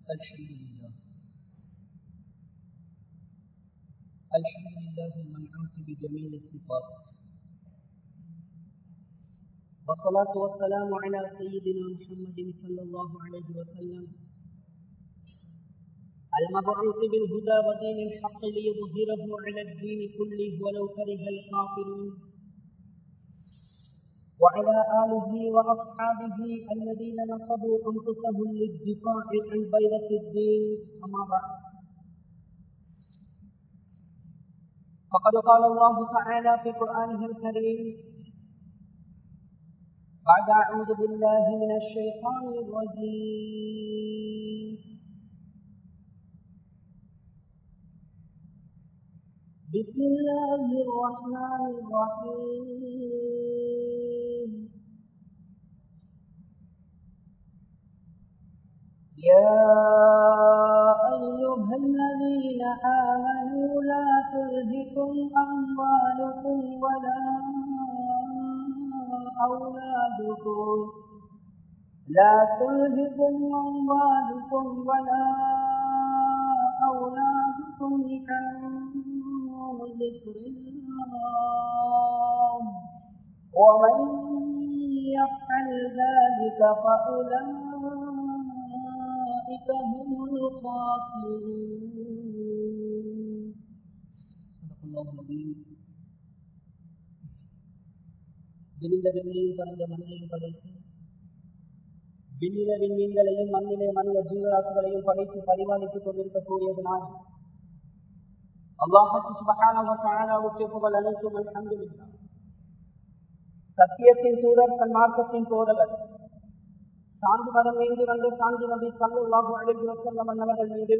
الحمد لله الحمد لله المنعوت بجميل الصفات والصلاة والسلام على سيدنا محمد صلى الله عليه وسلم المبعوث بالهدى ودين الحق ليظهره على الدين كله ولو كره الكافرون وعلى آله وأصحابه الذين نصبوا أنفسهم للدفاع عن بيرة الدين أما بعد فقد قال الله تعالى في قرآنه الكريم بعد أعوذ بالله من الشيطان الرجيم بسم الله الرحمن الرحيم يا أيها الذين آمنوا لا تلهكم أموالكم ولا أولادكم لا تلهكم أموالكم ولا أولادكم عن ذكر الله ومن يفعل ذلك فأولئك هم الخاسرون صدق الله العظيم விரிந்த விண்ணையும் பறந்த மண்ணையும் படைத்து விண்ணில விண்மீன்களையும் மண்ணிலே மனித ஜீவராசிகளையும் படைத்து பரிமாணித்துக் கொண்டிருக்கக்கூடியது நான் அல்லாஹுக்கு சுபகானவுக்கு புகழ் அனைத்தும் அல்ஹம்துலில்லாஹ் சத்தியத்தின் சூழல் தன் மார்க்கத்தின் போதவர் சாந்தி மதம் வேண்டி வந்த சாந்தி நபி சல்லாஹு அலைஹி வஸல்லம் அன்னவர்கள் மீது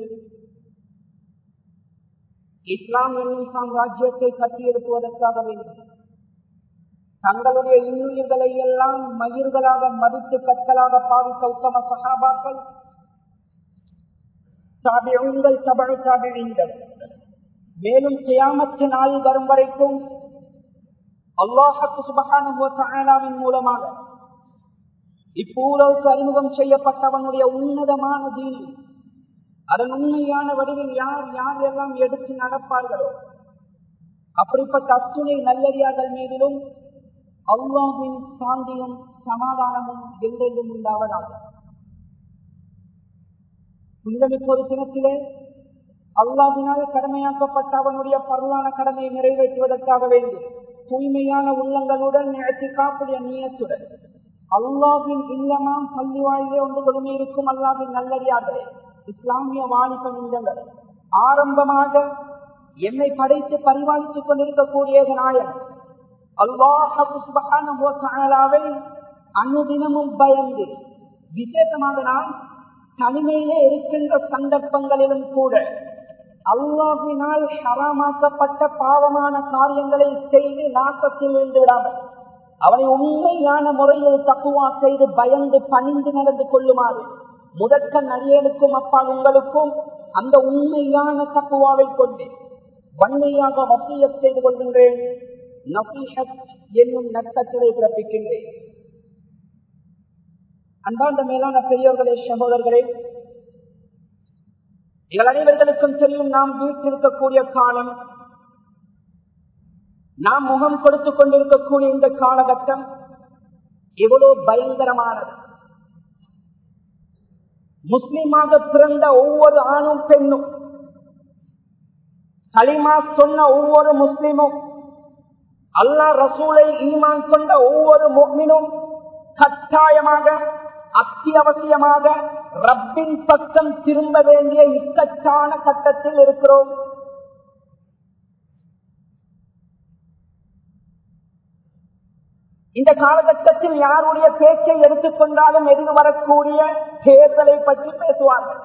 இஸ்லாம் என்னும் சாம்ராஜ்யத்தை கட்டியெழுப்புவதற்காக வேண்டும் தங்களுடைய இன்னுயிர்களை எல்லாம் மயிர்களாக மதித்து கற்களாக பாவித்த உத்தம சகாபாக்கள் தாபியங்கள் தபழு தாபியங்கள் மேலும் கியாமத்து நாள் வரும் வரைக்கும் அல்லாஹத்து சுபகானுவின் மூலமாக இப்பூரவுக்கு அறிமுகம் செய்யப்பட்டவனுடைய உன்னதமான தீன் அதன் உண்மையான வடிவில் யார் யார் எல்லாம் எடுத்து நடப்பார்களோ அப்படிப்பட்ட அத்துணை நல்லடியார்கள் மீதிலும் அல்லாவின் சாந்தியும் சமாதானமும் எங்கெங்கும் உண்டாவதாக புனிதமிக்க ஒரு தினத்திலே அல்லாவினால் கடமையாக்கப்பட்ட அவனுடைய பரவான கடமையை நிறைவேற்றுவதற்காக வேண்டும் தூய்மையான உள்ளங்களுடன் நிகழ்ச்சி காப்புடைய நீயத்துடன் அல்லாவின் இல்லமாம் பள்ளி வாழ்வே ஒன்று கொடுமை இருக்கும் அல்லாவின் நல்லடியார்களே இஸ்லாமிய வாலிப நின்றங்கள் ஆரம்பமாக என்னை படைத்து பரிபாலித்துக் கொண்டிருக்கக்கூடிய நாயன் அல்லாஹாவை அனுதினமும் பயந்து விசேஷமாக நான் தனிமையிலே இருக்கின்ற சந்தர்ப்பங்களிலும் கூட அல்லாஹினால் ஹராமாக்கப்பட்ட பாவமான காரியங்களை செய்து நாசத்தில் விழுந்து விடாமல் அவனை உண்மையான முறையில் தக்குவா செய்து பயந்து பணிந்து நடந்து கொள்ளுமாறு முதற்க நடிகனுக்கும் அப்பால் உங்களுக்கும் அந்த உண்மையான தக்குவாவை கொண்டு வன்மையாக வசிய செய்து கொள்கின்றேன் நசீஹத் என்னும் நட்டத்திலே பிறப்பிக்கின்றேன் அன்பார்ந்த மேலான பெரியவர்களே சகோதரர்களே எங்கள் அனைவர்களுக்கும் தெரியும் நாம் வீட்டிருக்கக்கூடிய காலம் நாம் முகம் கொடுத்துக் கொண்டிருக்கக்கூடிய இந்த காலகட்டம் எவ்வளவு பயங்கரமானது முஸ்லிமாக பிறந்த ஒவ்வொரு ஆணும் பெண்ணும் களிமா சொன்ன ஒவ்வொரு முஸ்லிமும் அல்லா ரசூலை ஈமான் கொண்ட ஒவ்வொரு முக்மினும் கட்டாயமாக அத்தியாவசியமாக ரப்பின் பக்கம் திரும்ப வேண்டிய இக்கட்டான கட்டத்தில் இருக்கிறோம் இந்த காலகட்டத்தில் யாருடைய பேச்சை எடுத்துக்கொண்டாலும் எதிர் வரக்கூடிய தேர்தலை பற்றி பேசுவார்கள்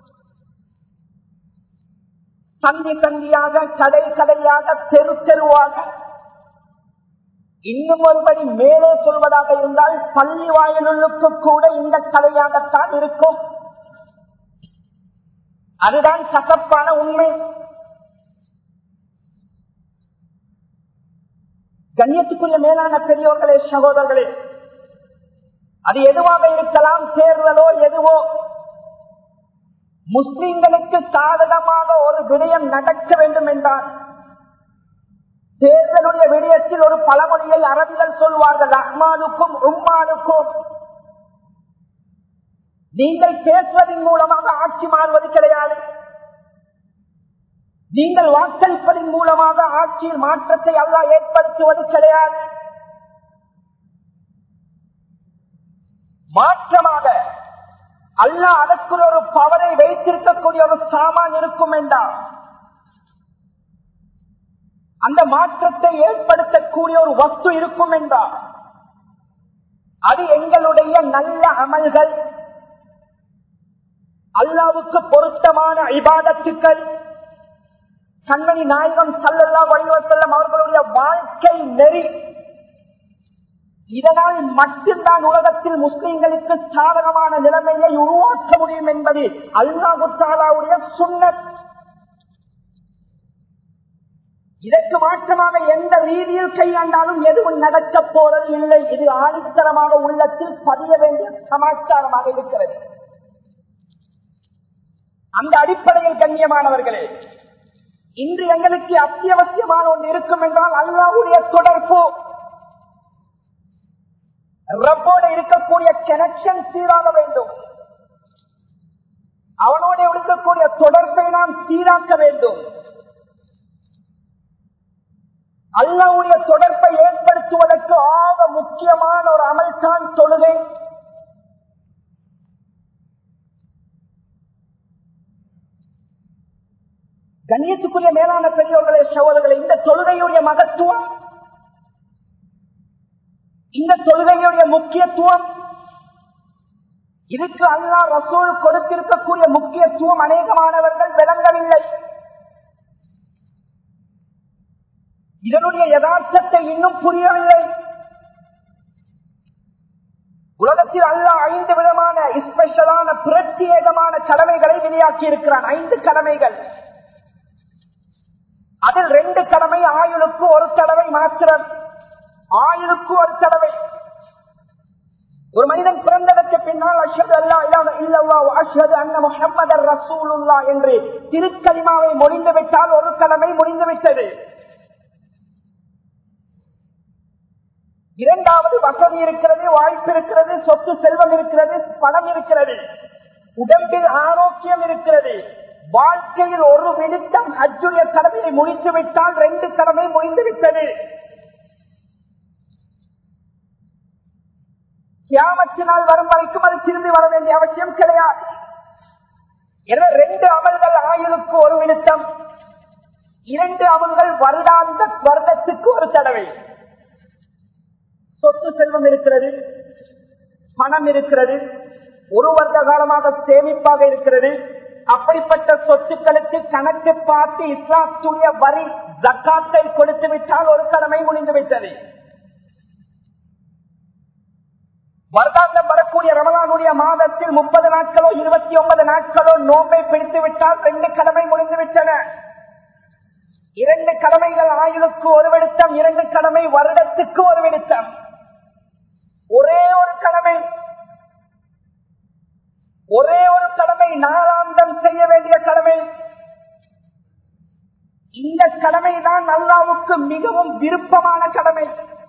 சந்தி சந்தியாக கடை கடையாக தெரு தெருவாக இன்னும் ஒருபடி மேலே சொல்வதாக இருந்தால் பள்ளி வாயிலுக்கு கூட இந்த கலையாகத்தான் இருக்கும் அதுதான் கசப்பான உண்மை கண்ணியத்துக்குரிய மேலான பெரியோர்களே சகோதரர்களே அது எதுவாக இருக்கலாம் தேர்தலோ எதுவோ முஸ்லிம்களுக்கு சாதகமாக ஒரு விடயம் நடக்க வேண்டும் என்றால் தேர்தலுடைய விடயத்தில் ஒரு பழமொழியை அரபிகள் சொல்வார்கள் அஹ்மானுக்கும் உம்மானுக்கும் நீங்கள் பேசுவதன் மூலமாக ஆட்சி மாறுவது கிடையாது நீங்கள் வாக்களிப்பதன் மூலமாக ஆட்சியில் மாற்றத்தை அல்லா ஏற்படுத்துவது கிடையாது மாற்றமாக அல்லா அதற்குள் ஒரு பவரை வைத்திருக்கக்கூடிய ஒரு சாமான் இருக்கும் என்றால் அந்த மாற்றத்தை ஏற்படுத்தக்கூடிய ஒரு வஸ்து இருக்கும் என்றால் அது எங்களுடைய நல்ல அமல்கள் அல்லாவுக்கு பொருத்தமான இபாதத்துக்கள் கண்மணி நாயகம் சல்லல்லா வடிவசல்லம் அவர்களுடைய வாழ்க்கை நெறி இதனால் மட்டும்தான் உலகத்தில் முஸ்லிம்களுக்கு சாதகமான நிலைமையை உருவாக்க முடியும் என்பது அல்லாஹு தாலாவுடைய சுண்ணத் இதற்கு மாற்றமாக எந்த ரீதியில் கையாண்டாலும் எதுவும் நடக்க போறது இல்லை இது ஆணித்தரமாக உள்ளத்தில் பதிய வேண்டிய சமாச்சாரமாக இருக்கிறது அந்த அடிப்படையில் கண்ணியமானவர்களே இன்று எங்களுக்கு அத்தியாவசியமான ஒன்று இருக்கும் என்றால் அல்லாவுடைய தொடர்பு ரப்போடு இருக்கக்கூடிய கனெக்ஷன் சீராக வேண்டும் அவனோட இருக்கக்கூடிய தொடர்பை நாம் சீராக்க வேண்டும் அல்லாவுடைய தொடர்பை ஏற்படுத்துவதற்கு ஆக முக்கியமான ஒரு அமல்தான் தொழுகை கண்ணியத்துக்குரிய மேலான பெரியோர்களே சகோதரர்களே இந்த தொழுகையுடைய மகத்துவம் இந்த தொழுகையுடைய முக்கியத்துவம் இதுக்கு அல்லா ரசூல் கொடுத்திருக்கக்கூடிய முக்கியத்துவம் அநேகமானவர்கள் விளங்கவில்லை இதனுடைய யதார்த்தத்தை இன்னும் புரியவில்லை உலகத்தில் அல்ல ஐந்து விதமான ஸ்பெஷலான பிரத்யேகமான கடமைகளை வெளியாக்கி இருக்கிறான் ஐந்து கடமைகள் அதில் ரெண்டு கடமை ஆயுளுக்கு ஒரு தடவை மாத்திரம் ஆயுளுக்கு ஒரு தடவை ஒரு மனிதன் பிறந்ததற்கு பின்னால் அஷது அல்லா இல்லவா அஷது அண்ண முஹம்மது ரசூலுல்லா என்று திருக்கலிமாவை முடிந்து விட்டால் ஒரு கடமை முடிந்து விட்டது இரண்டாவது வசதி இருக்கிறது வாய்ப்பு இருக்கிறது சொத்து செல்வம் இருக்கிறது பணம் இருக்கிறது உடம்பில் ஆரோக்கியம் இருக்கிறது வாழ்க்கையில் ஒரு விழுத்தம் அஜுடைய கடமையை முடித்து விட்டால் ரெண்டு கடமை முடிந்து விட்டது கியாமத்தினால் வரும் வரைக்கும் அது திரும்பி வர வேண்டிய அவசியம் கிடையாது எனவே ரெண்டு அமல்கள் ஆயுளுக்கு ஒரு விழுத்தம் இரண்டு அமல்கள் வருடாந்த வருடத்துக்கு ஒரு தடவை சொத்து செல்வம் இருக்கிறது பணம் இருக்கிறது ஒரு வருட காலமாக சேமிப்பாக இருக்கிறது அப்படிப்பட்ட சொத்துக்களுக்கு கணக்கு பார்த்து இஸ்லாத்துடைய வரி ஜக்காத்தை கொடுத்து விட்டால் ஒரு கடமை முடிந்து விட்டது வருடாந்தம் வரக்கூடிய ரமலானுடைய மாதத்தில் முப்பது நாட்களோ இருபத்தி ஒன்பது நாட்களோ நோம்பை பிடித்து விட்டால் ரெண்டு கடமை முடிந்து விட்டன இரண்டு கடமைகள் ஆயுளுக்கு ஒரு விடுத்தம் இரண்டு கடமை வருடத்துக்கு ஒரு விடுத்தம் ஒரே ஒரு கடமை ஒரே ஒரு கடமை நாளாந்தம் செய்ய வேண்டிய கடமை இந்த கடமை தான் அல்லாவுக்கு மிகவும் விருப்பமான கடமை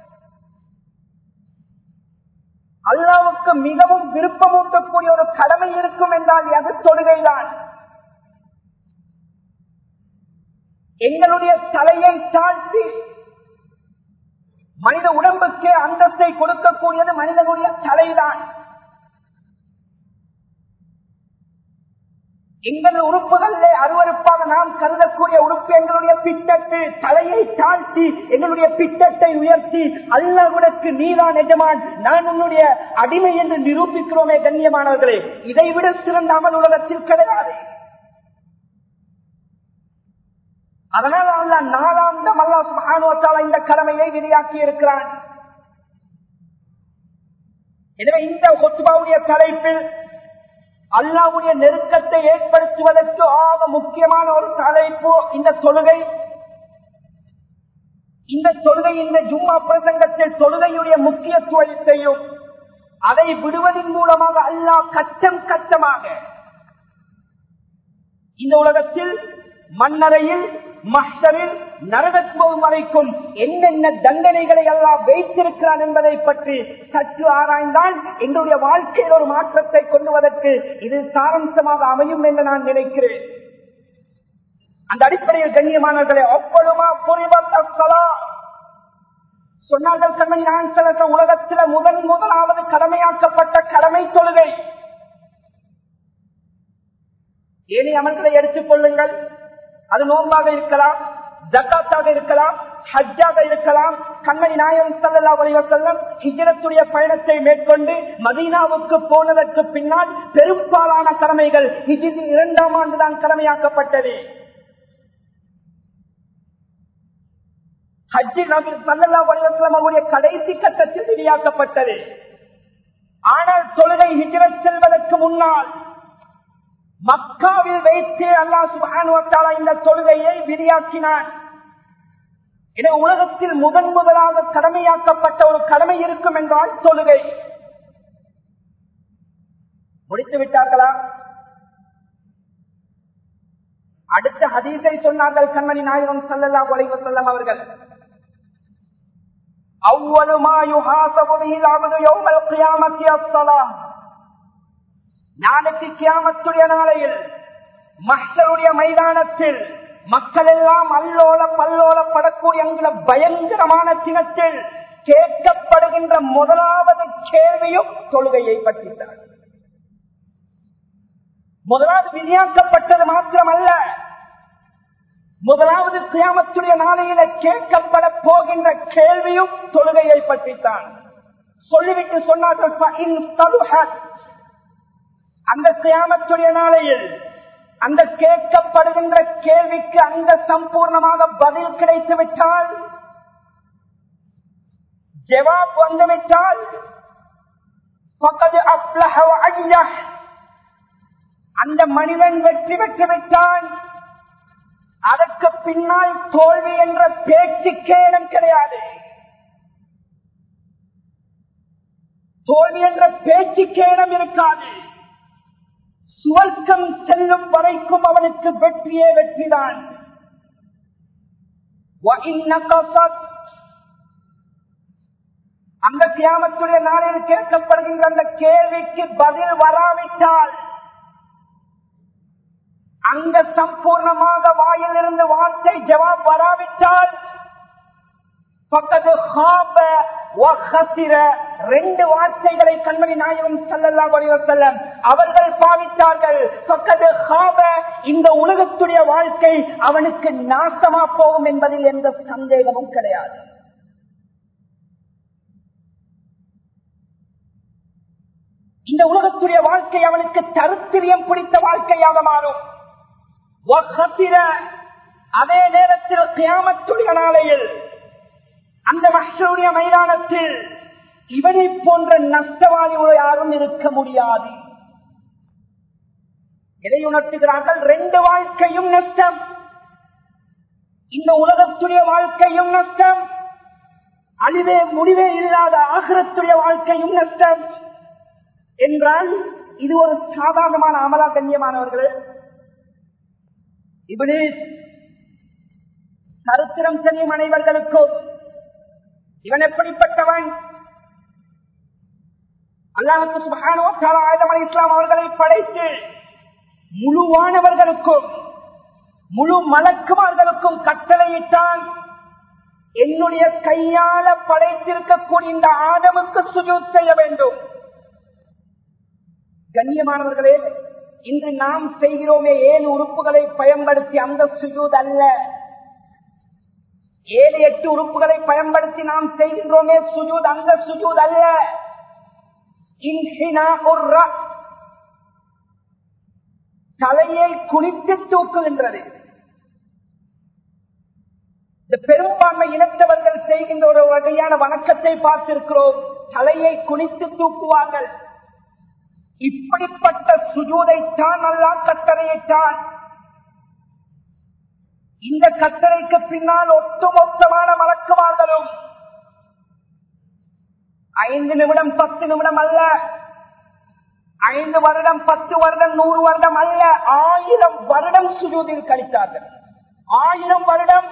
அல்லாவுக்கு மிகவும் விருப்பமூட்டக்கூடிய ஒரு கடமை இருக்கும் என்றால் அது தொழுகைதான் எங்களுடைய தலையை தாழ்த்தி மனித உடம்புக்கு அந்தஸ்தை கொடுக்கக்கூடியது மனிதனுடைய தலைதான் எங்கள் உறுப்புகளிலே அருவறுப்பாக நாம் கருதக்கூடிய உறுப்பு எங்களுடைய பித்தட்டு தலையை தாழ்த்தி எங்களுடைய பித்தட்டை உயர்த்தி அல்லாவுடற்கு நீதான் எஜமான் நான் உன்னுடைய அடிமை என்று நிரூபிக்கிறோமே கண்ணியமானவர்களே இதைவிட சிறந்த அமல் உலகத்தில் கிடையாது அதனால் அல்ல நாலாந்தம் அல்லா சுகானுவத்தால இந்த கடமையை விதியாக்கி இருக்கிறான் எனவே இந்த கொத்துபாவுடைய தலைப்பில் அல்லாவுடைய நெருக்கத்தை ஏற்படுத்துவதற்கு ஆக முக்கியமான ஒரு தலைப்பு இந்த தொழுகை இந்த தொழுகை இந்த ஜும்மா பிரசங்கத்தில் தொழுகையுடைய முக்கியத்துவத்தையும் அதை விடுவதன் மூலமாக அல்லாஹ் கட்டம் கட்டமாக இந்த உலகத்தில் மண்ணறையில் மஸ்டரில் நரகத்துவம் வரைக்கும் என்னென்ன தண்டனைகளை எல்லாம் வைத்திருக்கிறான் என்பதை பற்றி சற்று ஆராய்ந்தால் எங்களுடைய வாழ்க்கையில் ஒரு மாற்றத்தை கொண்டுவதற்கு இது சாரம்சமாக அமையும் என்று நான் நினைக்கிறேன் அந்த அடிப்படையில் கண்ணியமானவர்களை ஒப்பழுமா புரிவத்தலா சொன்னார்கள் கண்மணி நான் சில உலகத்தில முதன் முதலாவது கடமையாக்கப்பட்ட கடமை தொழுகை ஏனி அமல்களை எடுத்துக் கொள்ளுங்கள் அது நோன்பாக இருக்கலாம் ஜக்காத்தாக இருக்கலாம் ஹஜ்ஜாக இருக்கலாம் கண்மணி நாயகம் சல்லா செல்லம் ஹிஜரத்துடைய பயணத்தை மேற்கொண்டு மதீனாவுக்கு போனதற்கு பின்னால் பெரும்பாலான கடமைகள் ஹிஜிதி இரண்டாம் ஆண்டுதான் கடமையாக்கப்பட்டது ஹஜ்ஜி நபி சல்லா வலிவசலம் அவருடைய கடைசி கட்டத்தில் விரியாக்கப்பட்டது ஆனால் தொழுகை ஹிஜரத் செல்வதற்கு முன்னால் மக்காவில் வைத்து அல்லா சுபானுவத்தாலா இந்த தொழுகையை விரியாக்கினான் என உலகத்தில் முதன் முதலாக கடமையாக்கப்பட்ட ஒரு கடமை இருக்கும் என்றால் தொழுகை முடித்து விட்டார்களா அடுத்த ஹதீஸை சொன்னார்கள் கண்மணி நாயகம் சல்லல்லா ஒலைவ செல்லம் அவர்கள் அவ்வளவுமா யுகாசபுதியில் அவது யோமல் கியாமத்தி அஸ்ஸலாம் நாளைக்கு கியாமத்துடைய நாளையில் மக்களுடைய மைதானத்தில் மக்கள் எல்லாம் அல்லோல பல்லோலப்படக்கூடிய என்கிற பயங்கரமான சினத்தில் கேட்கப்படுகின்ற முதலாவது கேள்வியும் தொழுகையை பற்றித்தான் முதலாவது விதியாக்கப்பட்டது மாத்திரமல்ல முதலாவது கியாமத்துடைய நாளையில கேட்கப்பட போகின்ற கேள்வியும் தொழுகையை பற்றித்தான் சொல்லிவிட்டு சொன்னார்கள் அந்த கியாமத்துடைய நாளையில் அந்த கேட்கப்படுகின்ற கேள்விக்கு அந்த சம்பூர்ணமாக பதில் கிடைத்து விட்டால் ஜவாப் வந்துவிட்டால் அந்த மனிதன் வெற்றி பெற்று விட்டான் அதற்கு பின்னால் தோல்வி என்ற பேச்சுக்கே இடம் கிடையாது தோல்வி என்ற பேச்சுக்கே இடம் இருக்காது சுவர்க்கம் செல்லும் வரைக்கும் அவனுக்கு வெற்றியே வெற்றிதான் அந்த கியாமத்துடைய நாளில் கேட்கப்படுகின்ற அந்த கேள்விக்கு பதில் வராவிட்டால் அங்க சம்பூர்ணமாக வாயில் இருந்து வார்த்தை ஜவாப் வராவிட்டால் பக்கத்து ரெண்டு வார்த்தைகளை கண்மணி நாயகம் சல்லல்லா செல்லம் அவர்கள் பாவித்தார்கள் பக்கத்து ஹாப இந்த உலகத்துடைய வாழ்க்கை அவனுக்கு நாசமா போகும் என்பதில் எந்த சந்தேகமும் கிடையாது இந்த உலகத்துடைய வாழ்க்கை அவனுக்கு தருத்திரியம் பிடித்த வாழ்க்கையாக மாறும் அதே நேரத்தில் கியாமத்துடைய நாளையில் அந்த மக்களுடைய மைதானத்தில் இவனை போன்ற நஷ்டவாதி யாரும் இருக்க முடியாது எதை உணர்த்துகிறார்கள் ரெண்டு வாழ்க்கையும் நஷ்டம் இந்த உலகத்துடைய வாழ்க்கையும் நஷ்டம் அழிவே முடிவே இல்லாத ஆகிரத்துடைய வாழ்க்கையும் நஷ்டம் என்றால் இது ஒரு சாதாரணமான அமலா கண்ணியமானவர்களே இப்படி சரித்திரம் தெரியும் அனைவர்களுக்கும் இவன் எப்படிப்பட்டவன் அல்லாஹுக்கு சுபஹானஹு வ தஆலா ஆதம் அலைஹிஸ்ஸலாம் அவர்களை படைத்து முழுவானவர்களுக்கும் முழு மலக்குமார்களுக்கும் கட்டளையிட்டான் என்னுடைய கையால படைத்திருக்கக்கூடிய இந்த ஆதமுக்கு சுஜூத் செய்ய வேண்டும் கண்ணியமானவர்களே இன்று நாம் செய்கிறோமே ஏழு உறுப்புகளை பயன்படுத்தி அந்த சுஜூத் அல்ல ஏழு எட்டு உறுப்புகளை பயன்படுத்தி நாம் செய்கின்றோமே சுஜூத் அந்த சுஜூத் அல்ல இன்ஹினா ஒரு ரா- தலையை குளித்து தூக்குகின்றது இந்த பெரும்பான்மை இனத்தவர்கள் செய்கின்ற ஒரு வகையான வணக்கத்தை பார்த்திருக்கிறோம் தலையை குனித்து தூக்குவார்கள் இப்படிப்பட்ட சுஜூதைத்தான் அல்லா கட்டளையிட்டான் இந்த கட்டளைக்கு பின்னால் ஒட்டுமொத்தமான வழக்குமார்களும் ஐந்து நிமிடம் பத்து நிமிடம் அல்ல ஐந்து வருடம் பத்து வருடம் நூறு வருடம் அல்ல ஆயிரம் வருடம் சுஜூதில் கழித்தார்கள் ஆயிரம் வருடம்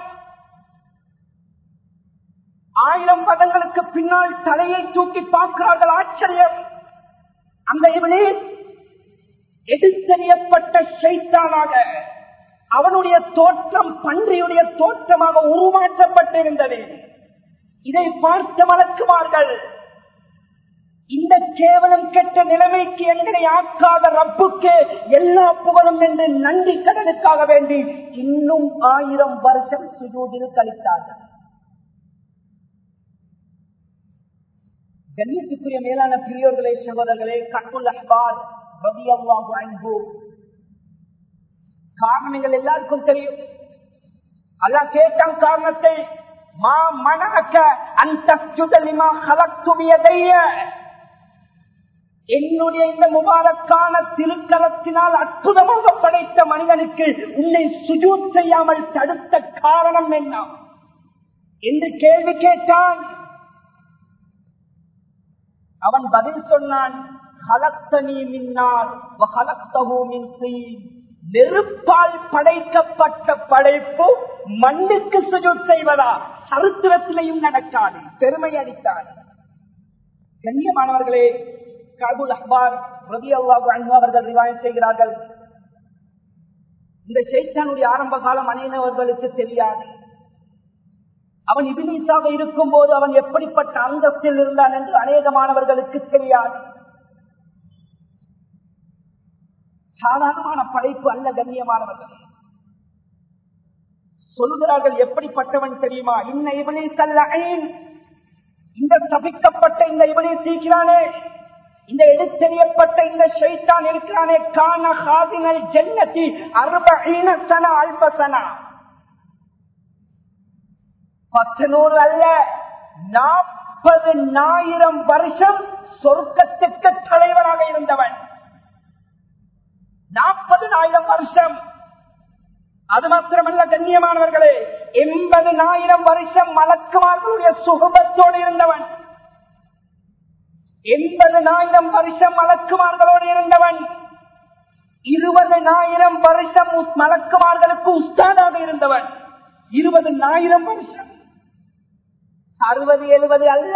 ஆயிரம் வருடங்களுக்கு பின்னால் தலையை தூக்கி பார்க்கிறார்கள் ஆச்சரியம் அந்த இவனே எடுத்தறியப்பட்ட சைத்தானாக அவனுடைய தோற்றம் பன்றியுடைய தோற்றமாக உருமாற்றப்பட்டிருந்தது இதை பார்த்து வளர்க்குவார்கள் இந்த கேவலம் கெட்ட நிலைமைக்கு எங்களை ஆக்காத ரப்புக்கு எல்லா புகழும் என்று நன்றி கடனுக்காக வேண்டி இன்னும் ஆயிரம் வருஷம் சுஜூதில் கழித்தார்கள் கண்ணியத்துக்குரிய மேலான பெரியோர்களே சகோதரர்களே கண்ணுல் அஹ்பார் ரவி அல்லாஹு அன்பு காரணங்கள் எல்லாருக்கும் தெரியும் அல்லாஹ் கேட்டான் காரணத்தை மா மனக்க அந்த சுதலிமா கலத்துவியதைய என்னுடைய இந்த முபாரக்கான திருக்கலத்தினால் அற்புதமாக படைத்த மனிதனுக்கு உன்னை சுஜூத் செய்யாமல் தடுத்த காரணம் என்ன என்று கேள்வி கேட்டான் அவன் பதில் சொன்னான் "ஹலக்தனீ மின்னார் வ ஹலக்தஹு மின் தீன்." நெருப்பால் படைக்கப்பட்ட படைப்பு மண்ணுக்கு சுஜூத் செய்வதா சரித்திரத்திலையும் நடக்காது பெருமை அளித்தான் கண்ணியமானவர்களே காபுல் அஹ்பார் ரவி அல்லாஹு அன்பு அவர்கள் ரிவாயம் செய்கிறார்கள் இந்த ஷைத்தானுடைய ஆரம்ப காலம் அணியினவர்களுக்கு தெரியாது அவன் இபிலீசாக இருக்கும் போது அவன் எப்படிப்பட்ட அந்தஸ்தில் இருந்தான் என்று அநேகமானவர்களுக்கு தெரியாது சாதாரணமான படைப்பு அல்ல கண்ணியமானவர்கள் சொல்லுகிறார்கள் எப்படிப்பட்டவன் தெரியுமா இன்ன இவனே அல்ல இந்த தபிக்கப்பட்ட இந்த இவனே சீக்கிறானே இந்த எடுத்தெறியப்பட்ட இந்த ஷைத்தான் இருக்கிறானே கான ஹாதினல் ஜன்னதி அறுபீன சன அல்பசனா பத்து நூறு அல்ல நாற்பது ஆயிரம் வருஷம் சொர்க்கத்துக்கு தலைவராக இருந்தவன் நாற்பது ஆயிரம் வருஷம் அது மாத்திரமல்ல கண்ணியமானவர்களே எண்பது ஆயிரம் வருஷம் மலக்குமார்களுடைய சுகபத்தோடு இருந்தவன் எண்பது ஆயிரம் வருஷம் மலக்குமார்களோடு இருந்தவன் இருபது ஆயிரம் வருஷம் உஸ்- மலக்குமார்களுக்கு உஸ்தாதாக இருந்தவன் இருபது ஆயிரம் வருஷம் அறுபது எழுபது அல்ல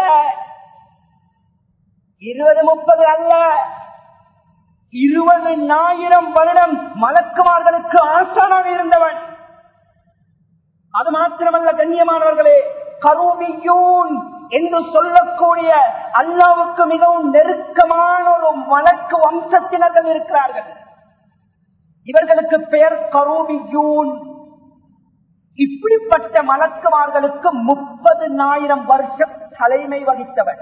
இருபது முப்பது அல்ல இருபது ஆயிரம் வருடம் மலக்குமார்களுக்கு ஆசானாக இருந்தவன் அது மாத்திரமல்ல கண்ணியமானவர்களே கரூபியூன் என்று சொல்லக்கூடிய அல்லாவுக்கு மிகவும் நெருக்கமான ஒரு வழக்கு வம்சத்தினர்கள் இருக்கிறார்கள் இவர்களுக்கு பெயர் கரூபியூன் இப்படிப்பட்ட மலக்குமார்களுக்கு முப்பது ஆயிரம் வருஷம் தலைமை வகித்தவர்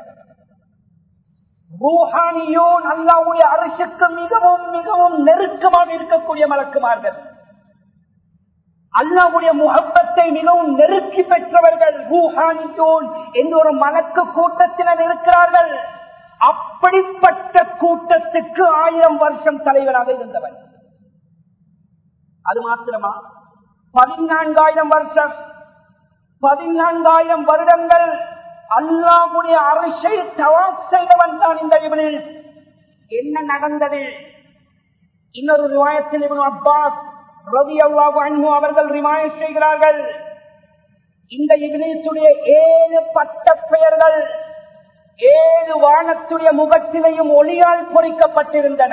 ரூஹானியோன் அல்லாவுடைய அரசுக்கு மிகவும் மிகவும் நெருக்கமாக இருக்கக்கூடிய மலக்குமார்கள் அல்லாவுடைய முகப்பத்தை மிகவும் நெருக்கி பெற்றவர்கள் ரூஹானியோன் என்று ஒரு மலக்கு கூட்டத்தினர் இருக்கிறார்கள் அப்படிப்பட்ட கூட்டத்துக்கு ஆயிரம் வருஷம் தலைவராக இருந்தவர் அது மாத்திரமா பதினான்காயிரம் வருஷம் பதினான்காயிரம் வருடங்கள் அல்லாவுடைய அரசை தவாப் செய்தவன் தான் இந்த இவனில் என்ன நடந்தது இன்னொரு ரிவாயத்தில் இவன் அப்பாஸ் ரவி அல்லாஹு அன்ஹு அவர்கள் ரிவாயம் செய்கிறார்கள் இந்த இபிலிசுடைய ஏழு பட்ட பெயர்கள் ஏழு வானத்துடைய முகத்திலையும் ஒளியால் பொறிக்கப்பட்டிருந்தன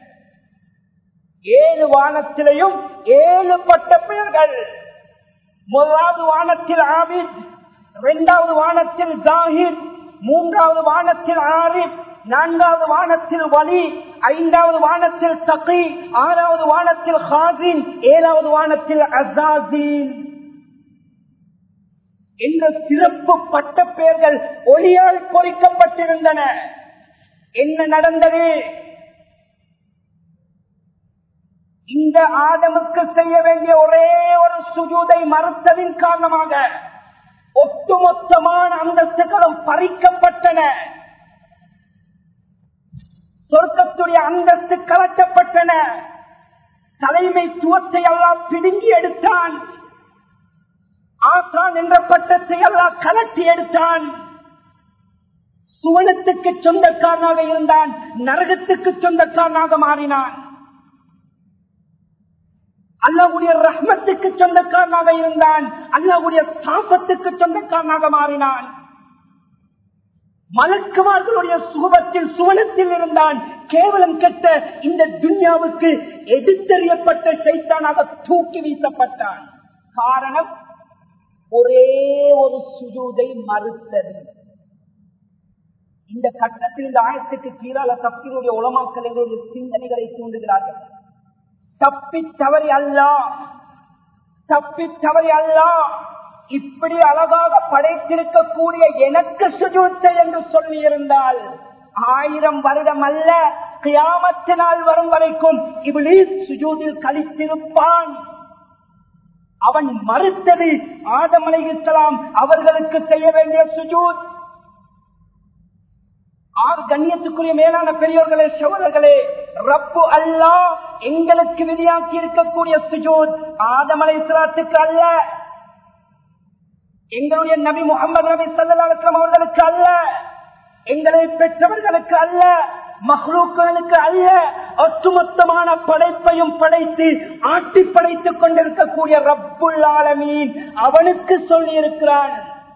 ஏழு வானத்திலையும் ஏழு பட்ட பெயர்கள் முதலாவது வானத்தில் ஆபித் இரண்டாவது வானத்தில் ஜாஹித் மூன்றாவது வானத்தில் ஆரிப் நான்காவது வானத்தில் வலி ஐந்தாவது வானத்தில் தகி ஆறாவது வானத்தில் ஹாசின் ஏழாவது வானத்தில் அசாசீன் என்ற சிறப்பு பட்ட பெயர்கள் ஒளியால் பொறிக்கப்பட்டிருந்தன என்ன நடந்தது இந்த ஆதமுக்கு செய்ய வேண்டிய ஒரே ஒரு சுஜூதை மறுத்ததின் காரணமாக ஒட்டுமொத்தமான அந்தஸ்துகளும் பறிக்கப்பட்டன சொர்க்கத்துடைய அந்தஸ்து கலட்டப்பட்டன தலைமைத்துவத்தை எல்லாம் பிடுங்கி எடுத்தான் ஆசான் என்ற பட்டத்தை எல்லாம் கலட்டி எடுத்தான் சுவனத்துக்கு சொந்தக்காரனாக இருந்தான் நரகத்துக்கு சொந்தக்காரனாக மாறினான் அல்லாவுடைய ரஹ்மத்துக்கு சொந்தக்காரனாக இருந்தான் அல்லாவுடைய சாபத்துக்கு சொந்தக்காரனாக மாறினான் மலக்குமார்களுடைய சுகத்தில் சுவனத்தில் இருந்தான் கேவலம் கெட்ட இந்த துன்யாவுக்கு எதிர்த்தெறியப்பட்ட சைத்தானாக தூக்கி வீசப்பட்டான் காரணம் ஒரே ஒரு சுஜூதை மறுத்தது இந்த கட்டத்தில் இந்த ஆயத்துக்கு கீழால தப்பினுடைய உலமாக்கல் எங்களுடைய சிந்தனைகளை தூண்டுகிறார்கள் தப்பி தவறி அல்ல தப்பி தவறி அல்ல இப்படி அழகாக படைத்திருக்கக்கூடிய எனக்கு சுஜூத்தை என்று சொல்லி இருந்தால் ஆயிரம் வருடம் அல்ல கியாமத்தினால் வரும் வரைக்கும் இவளே சுஜூதில் கழித்திருப்பான் அவன் மறுத்தது ஆதம் அலைஹிஸ்ஸலாம் அவர்களுக்கு செய்ய வேண்டிய சுஜூத் ஆறு கண்ணியத்துக்குரிய மேலான பெரியோர்களே சோழர்களே ரப்பு அல்லா எங்களுக்கு விதியாக்கி இருக்கக்கூடிய சுஜூத் ஆதம் அலைஹிஸ்ஸலாத்துக்கு அல்ல எங்களுடைய நபி முகமது நபி சல்லாஸ்லாம் அவர்களுக்கு அல்ல எங்களை பெற்றவர்களுக்கு அல்ல மஹ்லூக்களுக்கு அல்ல ஒட்டுமொத்தமான படைப்பையும் படைத்து ஆட்டி படைத்துக் கொண்டிருக்கக்கூடிய ரப்புல் ஆலமீன் அவனுக்கு சொல்லி இருக்கிறான்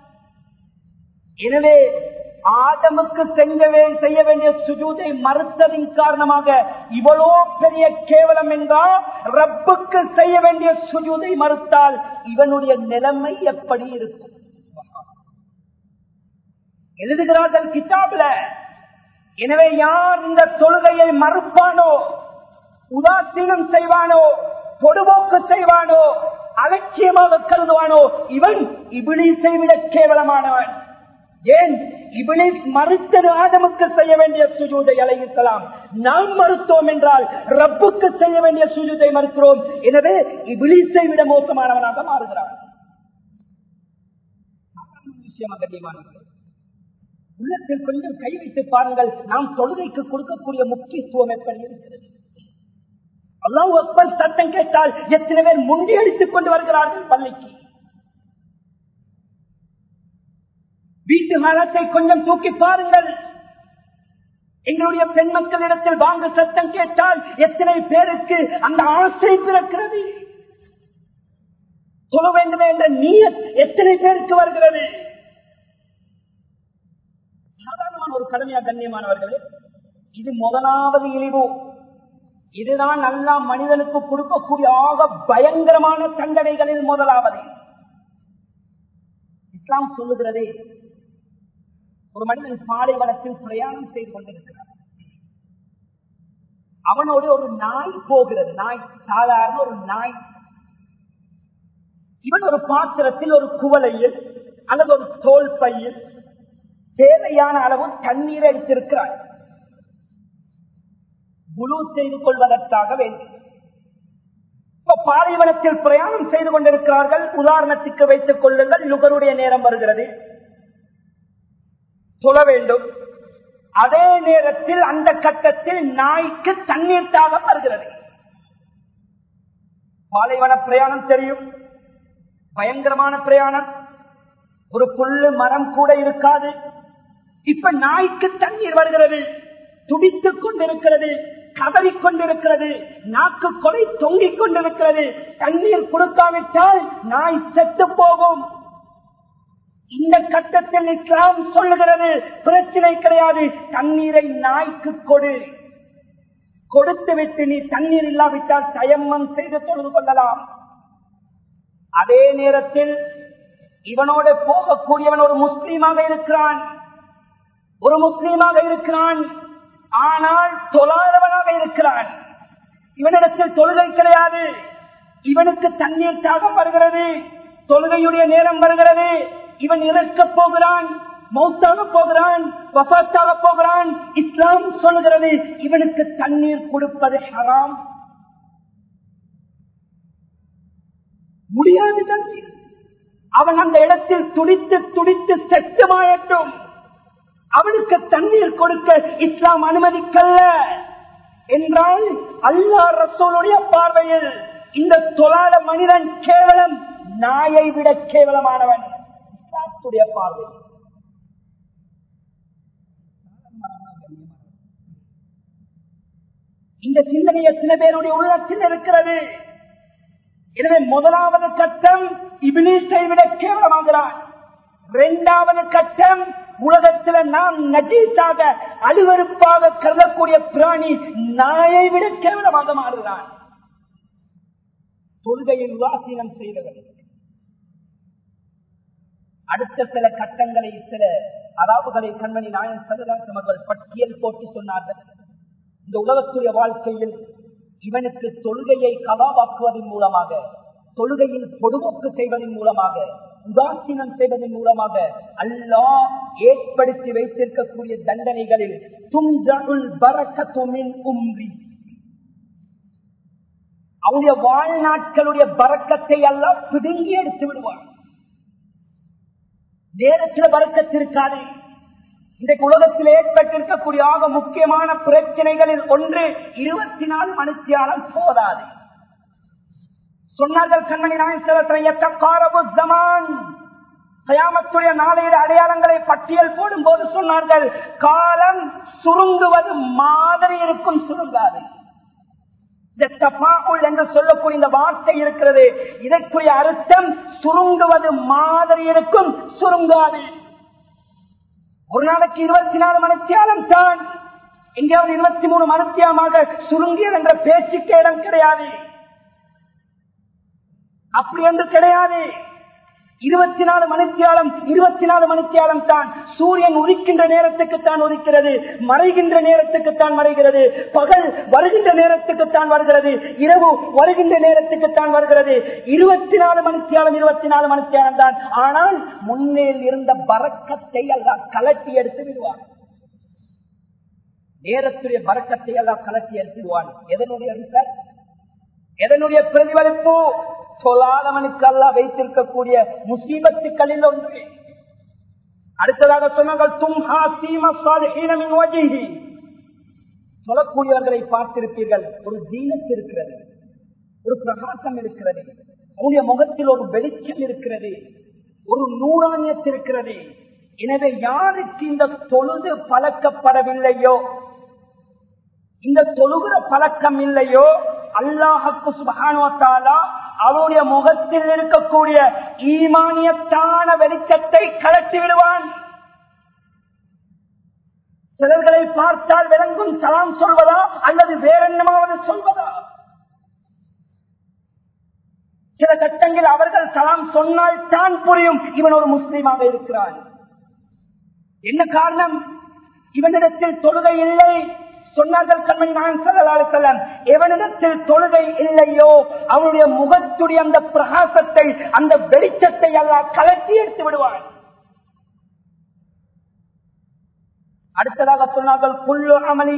எனவே ஆதமுக்கு செய்யவே செய்ய வேண்டிய சுஜூதை மறுத்ததின் காரணமாக இவ்வளோ பெரிய கேவலம் என்றால் ரப்புக்கு செய்ய வேண்டிய சுஜூதை மறுத்தால் இவனுடைய நிலைமை எப்படி இருக்கும் எழுதுகிறார்கள் கிதாபில எனவே யார் இந்த தொழுகையை மறுப்பானோ உதாசீனம் செய்வானோ பொதுபோக்கு செய்வானோ அலட்சியமாக கருதுவானோ இவன் இபிலிசை விட கேவலமானவன் ஏன் இபிலிஸ் மறுத்தது ஆதமுக்கு செய்ய வேண்டிய சுஜூதை அலைக்கலாம் நாம் மறுத்தோம் என்றால் ரப்புக்கு செய்ய வேண்டிய சுஜூதை மறுக்கிறோம் எனவே இபிலிசை விட மோசமானவனாக மாறுகிறான் விஷயமாக கண்ணியமானவர்களே. உள்ளத்தில் கொஞ்சம் கை வைத்து பாருங்கள் நாம் தொழுகைக்கு கொடுக்கக்கூடிய முக்கியத்துவம் எப்படி இருக்கிறது அல்லாஹ் அக்பர் சத்தம் கேட்டால் எத்தனை பேர் முண்டி அடித்துக் கொண்டு வருகிறார்கள் பள்ளிக்கு வீட்டு மரத்தை கொஞ்சம் தூக்கி பாருங்கள் எங்களுடைய பெண் மக்களிடத்தில் வாங்க சத்தம் கேட்டால் எத்தனை பேருக்கு அந்த ஆசை பிறக்கிறது சொல்ல வேண்டுமே என்ற நீயத் எத்தனை பேருக்கு வருகிறது சாதாரணமான ஒரு கடமையா கண்ணியமானவர்களே இது முதலாவது இழிவு இதுதான் நல்லா மனிதனுக்கு கொடுக்கக்கூடிய ஆக பயங்கரமான தண்டனைகளில் முதலாவது இஸ்லாம் சொல்லுகிறதே ஒரு மனிதன் பாலைவனத்தில் பிரயாணம் செய்து கொண்டிருக்கிறார் அவனோடு ஒரு நாய் போகிறது நாய் சாதாரண ஒரு நாய் இவன் ஒரு பாத்திரத்தில் ஒரு குவளையில் அல்லது ஒரு தோல் பையில் தேவையான அளவு தண்ணீரை எடுத்திருக்கிறார் குழு செய்து கொள்வதற்காக வேண்டும் இப்ப பாலைவனத்தில் பிரயாணம் செய்து கொண்டிருக்கிறார்கள் உதாரணத்துக்கு வைத்துக் கொள்ளுங்கள் நுகருடைய நேரம் வருகிறது சொல்ல வேண்டும் அதே நேரத்தில் அந்த கட்டத்தில் நாய்க்கு தண்ணீர் தாகம் வருகிறது பாலைவன பிரயாணம் தெரியும் பயங்கரமான பிரயாணம் ஒரு புல்லு மரம் கூட இருக்காது இப்ப நாய்க்கு தண்ணீர் வருகிறது துடித்துக் கொண்டிருக்கிறது கதறிக் கொண்டிருக்கிறது நாக்கு கொலை தொங்கிக் கொண்டிருக்கிறது தண்ணீர் கொடுக்காவிட்டால் நாய் செத்து போகும் இந்த கட்டத்தில் இஸ்லாம் சொல்லுகிறது பிரச்சனை கிடையாது தண்ணீரை நாய்க்கு கொடு கொடுத்து விட்டு நீ தண்ணீர் இல்லாவிட்டால் தயம்மம் செய்து தொழுது கொள்ளலாம் அதே நேரத்தில் இவனோட போகக்கூடியவன் ஒரு முஸ்லீமாக இருக்கிறான் ஒரு முஸ்லீமாக இருக்கிறான் ஆனால் தொழாதவனாக இருக்கிறான் இவனிடத்தில் தொழுகை கிடையாது இவனுக்கு தண்ணீர் தாகம் வருகிறது தொழுகையுடைய நேரம் வருகிறது இவன் இறக்கப் போகிறான் மௌத்தாக போகிறான் வசாத்தாக போகிறான் இஸ்லாம் சொல்கிறது இவனுக்கு தண்ணீர் கொடுப்பது ஹராம் முடியாது தண்ணீர் அவன் அந்த இடத்தில் துடித்து துடித்து செட்டுமாயட்டும் அவனுக்கு தண்ணீர் கொடுக்க இஸ்லாம் அனுமதிக்கல்ல என்றால் அல்லா ரசோனுடைய பார்வையில் இந்த தொழாத மனிதன் கேவலம் நாயை விட கேவலமானவன் இஸ்லாத்துடைய பார்வை இந்த சிந்தனை எத்தனை பேருடைய உள்ளத்தில் இருக்கிறது எனவே முதலாவது கட்டம் இபிலிஸை விட கேவலமாகிறான் இரண்டாவது கட்டம் உலகத்தில் நாம் நஜீஸாக அலுவருப்பாக கருதக்கூடிய பிராணி நாயை விட கேவலமாக மாறுகிறான் தொழுகையை உதாசீனம் செய்தவர் அடுத்த சில கட்டங்களை சில அராபுகளை கண்மணி நாயன் சரதாசம் அவர்கள் பட்டியல் போட்டு சொன்னார்கள் இந்த உலகத்துடைய வாழ்க்கையில் இவனுக்கு தொழுகையை கவாபாக்குவதன் மூலமாக தொழுகையில் பொதுமொக்கு செய்வதன் மூலமாக உதாசீனம் செய்வதன் மூலமாக அல்லாஹ் ஏற்படுத்தி வைத்திருக்கக்கூடிய தண்டனைகளில் தும்ஜுல் பரக்கத்துமின் உம்ரி அவனுடைய வாழ்நாட்களுடைய பறக்கத்தை எல்லாம் பிடுங்கி எடுத்து விடுவான் நேரத்தில் பறக்கத்திருக்காது இன்றைக்கு உலகத்தில் ஏற்பட்டிருக்கக்கூடிய ஆக முக்கியமான பிரச்சனைகளில் ஒன்று இருபத்தி நாலு மணித்தியாலம் போதாது சொன்னார்கள் கண்மணி நாயன் கயாமத்துடைய நாளையில அடையாளங்களை பட்டியல் போடும் போது சொன்னார்கள் காலம் சுருங்குவது மாதிரி இருக்கும் சுருங்காது என்று சொல்லக்கூடிய இந்த வார்த்தை இருக்கிறது இதற்குரிய அர்த்தம் சுருங்குவது மாதிரி இருக்கும் சுருங்காது ஒரு நாளைக்கு இருபத்தி நாலு மணித்தியாலம் தான் எங்கேயாவது இருபத்தி மூணு மணித்தியாலமாக சுருங்கியது என்ற பேச்சுக்கு இடம் கிடையாது அப்படி என்று கிடையாது இருபத்தி நாலு மணித்தியாலம் இருபத்தி நாலு மணித்தியாலம் தான் சூரியன் உதிக்கின்ற நேரத்துக்கு தான் உதிக்கிறது மறைகின்ற நேரத்துக்கு தான் மறைகிறது பகல் வருகின்ற நேரத்துக்கு தான் வருகிறது இரவு வருகின்ற நேரத்துக்கு தான் வருகிறது இருபத்தி நாலு மணித்தியாலம் இருபத்தி நாலு மணித்தியாலம் தான் ஆனால் முன்னேல் இருந்த பறக்கத்தை எல்லாம் கலட்டி எடுத்து விடுவார் நேரத்துடைய பறக்கத்தை எல்லாம் கலட்டி எடுத்துடுவான் எதனுடைய ரிசல்ட் எதனுடைய பிரதிபலிப்பு சொல்லாதவனுக்கு அல்ல வைத்திருக்கக்கூடிய முசீபத்துக்களில் ஒன்று அடுத்ததாக சொன்னார்கள் தும்ஹா சீம சாலிஹீனமின் வஜிஹி சொல்லக்கூடியவர்களை பார்த்திருப்பீர்கள் ஒரு தீனத்து இருக்கிறது ஒரு பிரகாசம் இருக்கிறது அவனுடைய முகத்தில் ஒரு வெளிச்சம் இருக்கிறது ஒரு நூறானியத்து இருக்கிறது எனவே யாருக்கு இந்த தொழுது பழக்கப்படவில்லையோ இந்த தொழுகிற பழக்கம் இல்லையோ அல்லாஹுக்கு சுபானுவத்தாலா அவருடைய முகத்தில் இருக்கக்கூடிய ஈமானியத்தான வெளிச்சத்தை கலட்டி விடுவான் சிலர்களை பார்த்தால் விளங்கும் சலாம் சொல்வதா அல்லது வேற என்னமாவது சொல்வதா சில கட்டங்கள் அவர்கள் சலாம் சொன்னால் தான் புரியும் இவன் ஒரு முஸ்லீமாக இருக்கிறான் என்ன காரணம் இவனிடத்தில் தொழுகை இல்லை சொன்னார்கள் கண்மணி நான் செல்லம் எவனிடத்தில் தொழுகை இல்லையோ அவனுடைய முகத்துடைய அந்த பிரகாசத்தை அந்த வெளிச்சத்தை எல்லாம் கலட்டி எடுத்து விடுவான் அடுத்ததாக சொன்னார்கள் புல்லு அமலி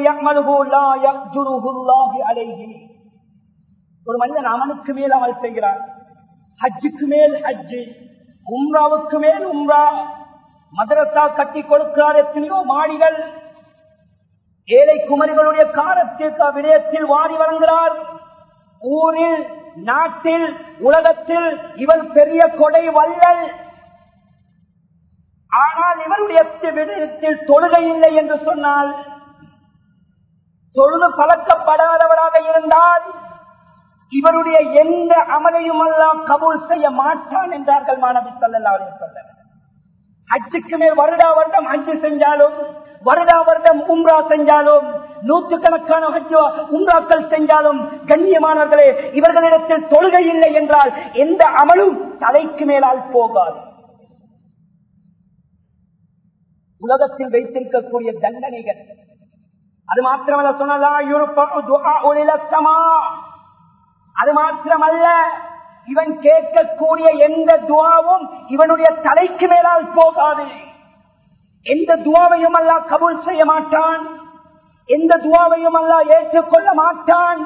அலைகி ஒரு மனிதன் அவனுக்கு மேல் அமல் செய்கிறான் ஹஜ்ஜுக்கு மேல் ஹஜ்ஜு உம்ராவுக்கு மேல் உம்ரா மதரசா கட்டி கொடுக்கிறார் எத்தனையோ மாடிகள் ஏழை குமரிகளுடைய காலத்திற்கு விடயத்தில் வாரி வழங்குகிறார் ஊரில் நாட்டில் உலகத்தில் இவன் பெரிய கொடை வள்ளல் ஆனால் இவருடைய விடயத்தில் தொழுகை இல்லை என்று சொன்னால் தொழுது பழக்கப்படாதவராக இருந்தால் இவருடைய எந்த அமலையும் எல்லாம் கபூல் செய்ய மாட்டான் என்றார்கள் மாணவி சொல்லல்லாவுடைய சொல்ல ஹஜ்ஜுக்கு மேல் வருடா வருடம் ஹஜ்ஜு செஞ்சாலும் வருடா வருடம் உம்ரா செஞ்சாலும் நூற்றுக்கணக்கான ஹஜ்ஜோ உம்ராக்கள் செஞ்சாலும் கண்ணியமானவர்களே இவர்களிடத்தில் தொழுகை இல்லை என்றால் எந்த அமலும் தலைக்கு மேலால் போகாது உலகத்தில் வைத்திருக்கக்கூடிய தண்டனைகள் அது மாத்திரமல்ல சொன்னதா அது மாத்திரமல்ல இவன் கேட்கக்கூடிய எந்த துவாவும் இவனுடைய தலைக்கு மேலால் போகாது எந்த துவாவையும் அல்லா கபூல் செய்ய மாட்டான் எந்த துவாவையும் அல்லா ஏற்றுக்கொள்ள மாட்டான்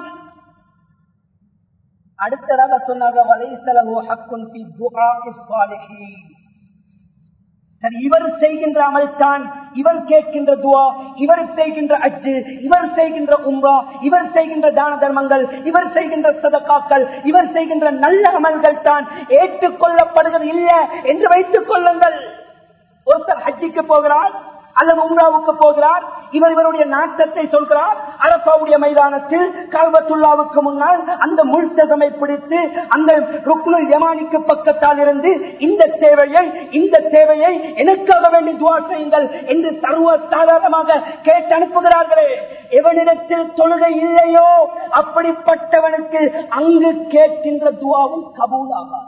அடுத்ததாக சொன்னாங்க வலைசலகு ஹக்குன் பி துஆ இஸ்ஸாலிஹீன் சரி இவர் செய்கின்ற அமல் தான் இவர் கேட்கின்ற துவா இவர் செய்கின்ற அஜு இவர் செய்கின்ற உம்ரா இவர் செய்கின்ற தான தர்மங்கள் இவர் செய்கின்ற சதக்காக்கள் இவர் செய்கின்ற நல்ல அமல்கள் தான் ஏற்றுக்கொள்ளப்படுகிறது இல்ல என்று வைத்துக் கொள்ளுங்கள் ஒருத்தர் ஹஜ்ஜிக்கு போகிறார் அல்லது உம்ராவுக்கு போகிறார் இவர் இவருடைய நாட்டத்தை சொல்கிறார் அரபாவுடைய மைதானத்தில் கல்வத்துல்லாவுக்கு முன்னால் அந்த முழ்த்தகமை பிடித்து அந்த ருக்னுல் யமானிக்கு பக்கத்தால் இருந்து இந்த சேவையை இந்த சேவையை எனக்காக வேண்டி துவா செய்யுங்கள் என்று சர்வ சாதாரணமாக கேட்டு அனுப்புகிறார்களே எவனிடத்தில் தொழுகை இல்லையோ அப்படிப்பட்டவனுக்கு அங்கு கேட்கின்ற துவாவும் கபூலாகாது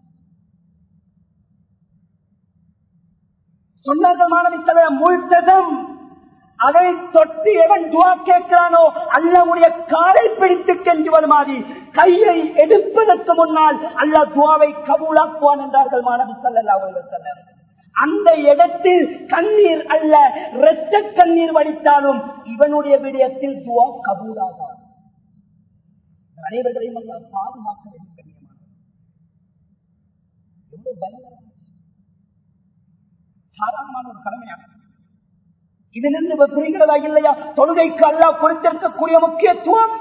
சொன்னார்கள் மாணவி தலைவர் முழ்த்தகம் அதை தொட்டு எவன் துவா கேட்கிறானோ அல்லாவுடைய காலை பிடித்து கெஞ்சு வருமாறி கையை எடுப்பதற்கு முன்னால் அல்லா துவாவை கபூலாக்குவான் என்றார்கள் மாணவி சல்லா செல்லம் அந்த இடத்தில் கண்ணீர் அல்ல இரத்த கண்ணீர் வடித்தாலும் இவனுடைய விடயத்தில் துவா கபூலாகாது அனைவர்களையும் அல்லா பாதுகாக்க வேண்டும் கண்ணியமான எவ்வளவு பயங்கரமான சாதாரணமான ஒரு கடமையாக இதிலிருந்து புரிகிறதா இல்லையா தொழுகைக்கு அல்லா கொடுத்திருக்கக்கூடிய முக்கியத்துவம்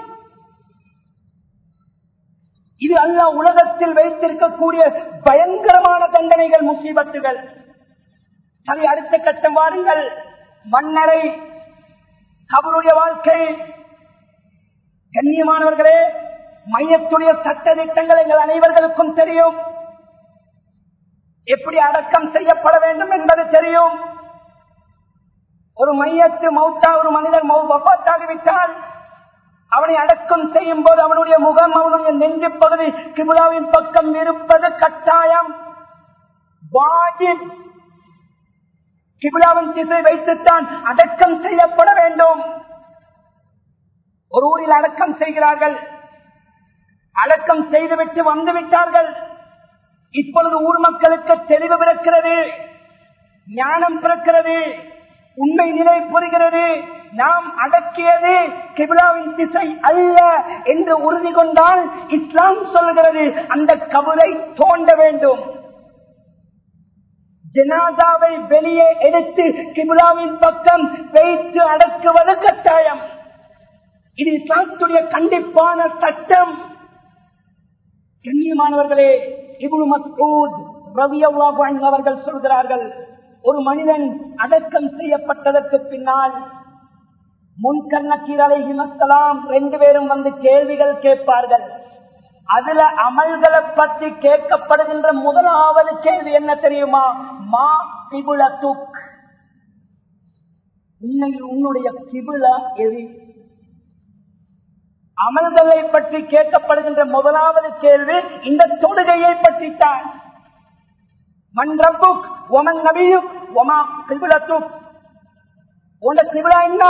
இது அல்லா உலகத்தில் வைத்திருக்கக்கூடிய பயங்கரமான தண்டனைகள் முசீபத்துகள் சரி அடுத்த கட்டம் வாருங்கள் மன்னரை அவருடைய வாழ்க்கை கண்ணியமானவர்களே மையத்துடைய சட்ட திட்டங்கள் எங்கள் அனைவர்களுக்கும் தெரியும் எப்படி அடக்கம் செய்யப்பட வேண்டும் என்பது தெரியும் ஒரு மையத்து மௌத்தா ஒரு மனிதர் வப்பாத்தாகிவிட்டால் அவனை அடக்கம் செய்யும் போது அவனுடைய முகம் அவனுடைய நெஞ்சு பகுதி கிபுலாவின் பக்கம் இருப்பது கட்டாயம் வாஜிப் கிபுலாவின் திசை வைத்துத்தான் அடக்கம் செய்யப்பட வேண்டும் ஒரு ஊரில் அடக்கம் செய்கிறார்கள் அடக்கம் செய்துவிட்டு வந்து விட்டார்கள் இப்பொழுது ஊர் மக்களுக்கு தெளிவு பிறக்கிறது ஞானம் பிறக்கிறது உண்மை நிலை புரிகிறது நாம் அடக்கியது கிபிலாவின் திசை அல்ல என்று உறுதி கொண்டால் இஸ்லாம் சொல்கிறது அந்த கபரை தோண்ட வேண்டும் ஜனாதாவை வெளியே எடுத்து கிபிலாவின் பக்கம் வைத்து அடக்குவது கட்டாயம் இது இஸ்லாத்துடைய கண்டிப்பான சட்டம் கண்ணியமானவர்களே இபுல் மசூத் ரவி அவர்கள் சொல்கிறார்கள் ஒரு மனிதன் அடக்கம் செய்யப்பட்டதற்கு பின்னால் முன்கண்ணக்கீரலை இமத்தலாம் ரெண்டு பேரும் வந்து கேள்விகள் கேட்பார்கள் அதுல அமல்களை பற்றி கேட்கப்படுகின்ற முதலாவது கேள்வி என்ன தெரியுமா மா கிபுல துக் உண்மையில் உன்னுடைய கிபுலா எது அமல்களை பற்றி கேட்கப்படுகின்ற முதலாவது கேள்வி இந்த தொழுகையை பற்றித்தான் மண் ரப்புக் ஒமன் நபியுக் ஒமா கிபிலத்துக் உங்க கிபிலா என்ன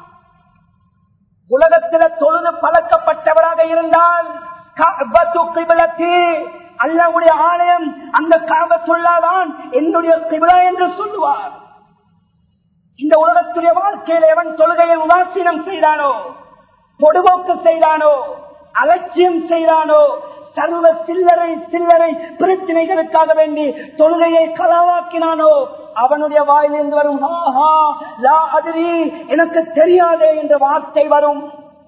உலகத்தில தொழுது பழக்கப்பட்டவராக இருந்தால் அல்லாவுடைய ஆலயம் அந்த காபத்துள்ளாதான் என்னுடைய கிபிலா என்று சொல்லுவார் இந்த உலகத்துடைய வாழ்க்கையில் எவன் தொழுகையை உதாசீனம் செய்தானோ பொடுபோக்கு செய்தானோ அலட்சியம் செய்தானோ சர்வ சில்லறை சில்லறை பிரச்சனைகளுக்காக வேண்டி தொழுகையை கலாவாக்கினானோ அவனுடைய வாயிலிருந்து வரும் ஆஹா லா அதிரி எனக்கு தெரியாதே என்ற வார்த்தை வரும்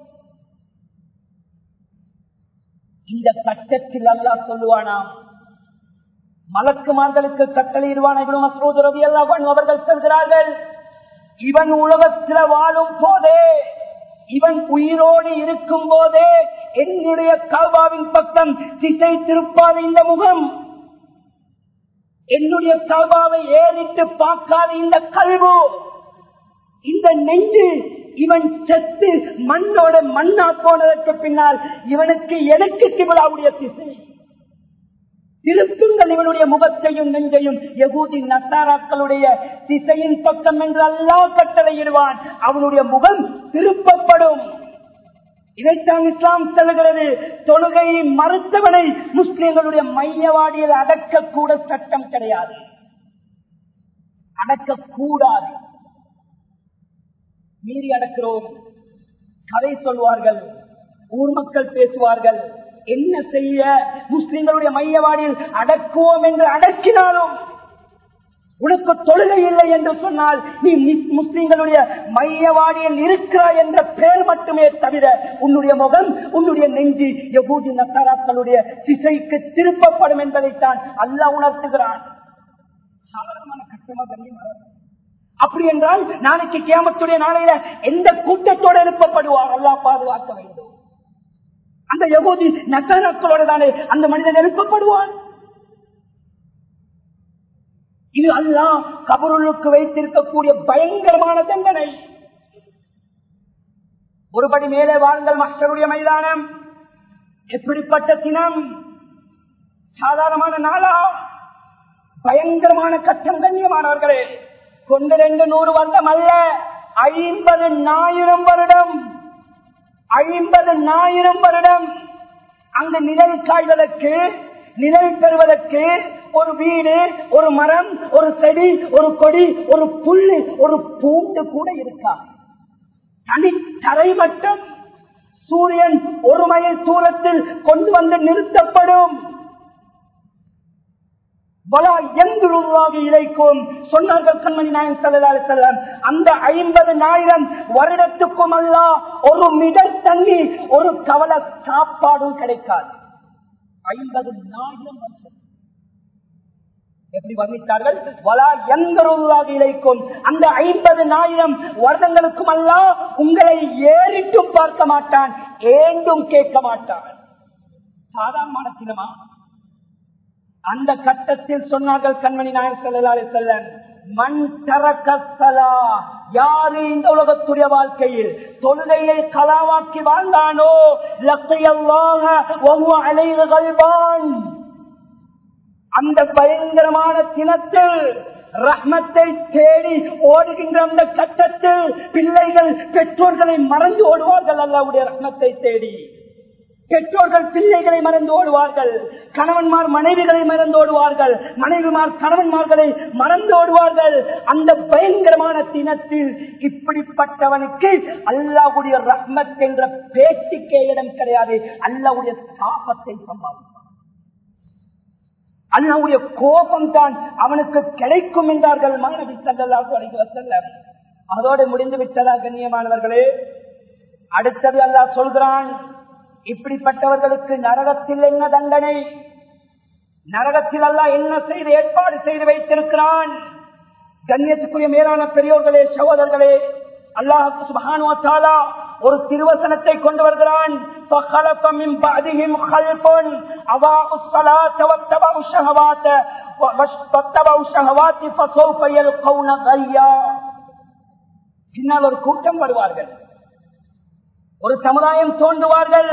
இந்த கட்டத்தில் அல்லா சொல்லுவானாம் மலக்குமார்களுக்கு கட்டளையிடுவான இவன் மசூத் ரவி அல்லாஹ் அவர்கள் சொல்கிறார்கள் இவன் உலகத்தில் வாழும் போதே இவன் உயிரோடு இருக்கும் போதே என்னுடைய காபாவின் பக்கம் திசை திருப்பாத இந்த முகம் என்னுடைய காபாவை ஏறிட்டு பார்க்காத இந்த கல்வு இந்த நெஞ்சு இவன் செத்து மண்ணோட மண்ணா போனதற்கு பின்னால் இவனுக்கு எனக்கு கிபிலாவுடைய திசை திருப்புங்கள் இவனுடைய முகத்தையும் நெஞ்சையும் யகூதி நசாராக்களுடைய திசையின் பக்கம் என்று அல்லா கட்டளையிடுவான் அவனுடைய முகம் திருப்பப்படும் இதைத்தான் இஸ்லாம் செல்கிறது தொழுகையை மறுத்தவனை முஸ்லிம்களுடைய மையவாடியில் அடக்கக்கூட சட்டம் கிடையாது அடக்கக்கூடாது மீறி அடக்கிறோம் கதை சொல்வார்கள் ஊர் மக்கள் பேசுவார்கள் என்ன செய்ய முஸ்லிம்களுடைய மையவாடியில் அடக்குவோம் என்று அடக்கினாலும் உனக்கு தொழுகை இல்லை என்று சொன்னால் நீ முஸ்லிம்களுடைய மையவாடியில் இருக்கிறாய் என்ற பெயர் மட்டுமே தவிர உன்னுடைய முகம் உன்னுடைய நெஞ்சு யகூதி நசாராக்களுடைய திசைக்கு திருப்பப்படும் என்பதைத்தான் அல்ல உணர்த்துகிறான் சாதாரணமான கட்டமா கண்ணியமாக அப்படி என்றால் நாளைக்கு கேமத்துடைய நாளையில எந்த கூட்டத்தோடு எழுப்பப்படுவார் அல்லா பாதுகாக்க வேண்டும் அந்த யகோதி நசனக்களோட தானே அந்த மனிதன் எழுப்பப்படுவான் இது அல்லா கபருளுக்கு வைத்திருக்கக்கூடிய பயங்கரமான தண்டனை ஒருபடி மேலே வாழ்ந்தல் மக்களுடைய மைதானம் எப்படிப்பட்ட தினம் சாதாரணமான நாளா பயங்கரமான கட்டம் கண்ணியமானவர்களே கொண்டு ரெண்டு நூறு வருடம் அல்ல ஐம்பது ஆயிரம் வருடம் ஐம்பது ஆயிரம் வருடம் அங்கு நிழல் காய்வதற்கு நிழல் பெறுவதற்கு ஒரு வீடு ஒரு மரம் ஒரு செடி ஒரு கொடி ஒரு புல்லு ஒரு பூண்டு கூட இருக்காது தனித்தரை மட்டும் சூரியன் ஒரு மைல் தூரத்தில் கொண்டு வந்து நிறுத்தப்படும் வலா எங்குருவாக இழைக்கும் சொன்னார்கள் கண்மணி நாயன் செல்லலாறு செல்லம் அந்த ஐம்பது ஆயிரம் வருடத்துக்கும் அல்ல ஒரு மிடல் தண்ணி ஒரு கவல சாப்பாடும் கிடைக்காது ஐம்பது ஆயிரம் வருஷம் எப்படி வர்ணித்தார்கள் வலா எந்தருவாக இழைக்கும் அந்த ஐம்பது ஆயிரம் வருடங்களுக்கும் அல்ல உங்களை ஏறிட்டும் பார்க்க மாட்டான் ஏண்டும் கேட்க மாட்டான் சாதாரணமான சினிமா அந்த கட்டத்தில் சொன்னார்கள் கண்மணி நாயன் செல்லாலே செல்லன் மண் தரக்கலா யாரு இந்த உலகத்துடைய வாழ்க்கையில் தொழுகையை கலாவாக்கி வாழ்ந்தானோ லக்கையல்லாக ஒவ்வொரு அலைவுகள்வான் அந்த பயங்கரமான தினத்தில் ரஹ்மத்தை தேடி ஓடுகின்ற அந்த கட்டத்தில் பிள்ளைகள் பெற்றோர்களை மறந்து ஓடுவார்கள் அல்லாவுடைய ரஹ்மத்தை தேடி பெற்றோர்கள் பிள்ளைகளை மறந்து ஓடுவார்கள் கணவன்மார் மனைவிகளை மறந்து ஓடுவார்கள் மனைவிமார் கணவன்மார்களை மறந்து ஓடுவார்கள் அந்த பயங்கரமான தினத்தில் இப்படிப்பட்டவனுக்கு அல்லாவுடைய ரஹ்மத் என்ற பேச்சுக்கே இடம் கிடையாது அல்லாவுடைய சாபத்தை சம்பாதிப்பான் அல்லாவுடைய கோபம் தான் அவனுக்கு கிடைக்கும் என்றார்கள் மாணவி செல்ல அதோடு முடிந்து விட்டதா கண்ணியமானவர்களே அடுத்தது அல்லாஹ் சொல்கிறான் இப்படிப்பட்டவர்களுக்கு நரகத்தில் என்ன தண்டனை நரகத்தில் அல்ல என்ன செய்து ஏற்பாடு செய்து வைத்திருக்கிறான் கண்ணியத்துக்குரிய மேலான பெரியோர்களே சகோதரர்களே அல்லாஹு சுபானுவத்தாலா ஒரு திருவசனத்தை கொண்டு வருகிறான் فخلف من بعدهم خلف أضاعوا الصلاة واتبعوا الشهوات واتبعوا الشهوات فسوف يلقون غيا பின்னால் ஒரு கூட்டம் வருவார்கள் ஒரு சமுதாயம் தோன்றுவார்கள்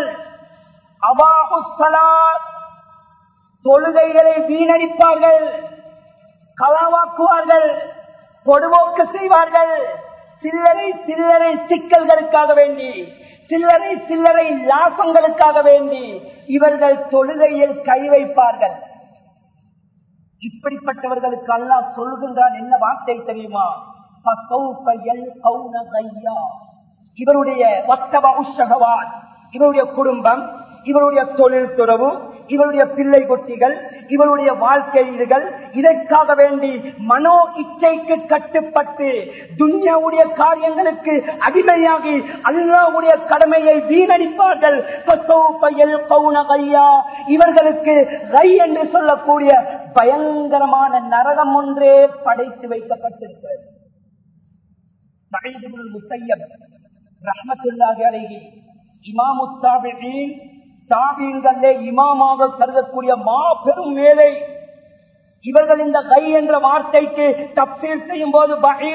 தொழுகைகளை வீணடிப்பார்கள் கலாவாக்குவார்கள் பொடுபோக்கு செய்வார்கள் சில்லறை சில்லறை சிக்கல்களுக்காக வேண்டி சில்லறை சில்லறை லாபங்களுக்காக வேண்டி இவர்கள் தொழுகையில் கை வைப்பார்கள் இப்படிப்பட்டவர்களுக்கு அல்லாஹ் சொல்லுகின்றான் என்ன வார்த்தை தெரியுமா இவருடைய வத்தவ உஷகவான் இவருடைய குடும்பம் இவருடைய தொழில் துறவு இவருடைய பிள்ளை குட்டிகள் இவருடைய வாழ்க்கைகள் இதற்காக வேண்டி மனோ இச்சைக்கு கட்டுப்பட்டு துன்யாவுடைய காரியங்களுக்கு அடிமையாகி அல்லாவுடைய கடமையை வீணடிப்பார்கள் இவர்களுக்கு ரை என்று சொல்லக்கூடிய பயங்கரமான நரகம் ஒன்றே படைத்து வைக்கப்பட்டிருக்கிறது ரஹமத்துல்லாஹி அலைஹி இமாமுத்தாபின் தாபீன்களே இமாமாக கருதக்கூடிய மாபெரும் மேலை இவர்கள் இந்த கை என்ற வார்த்தைக்கு தப்சீல் செய்யும் போது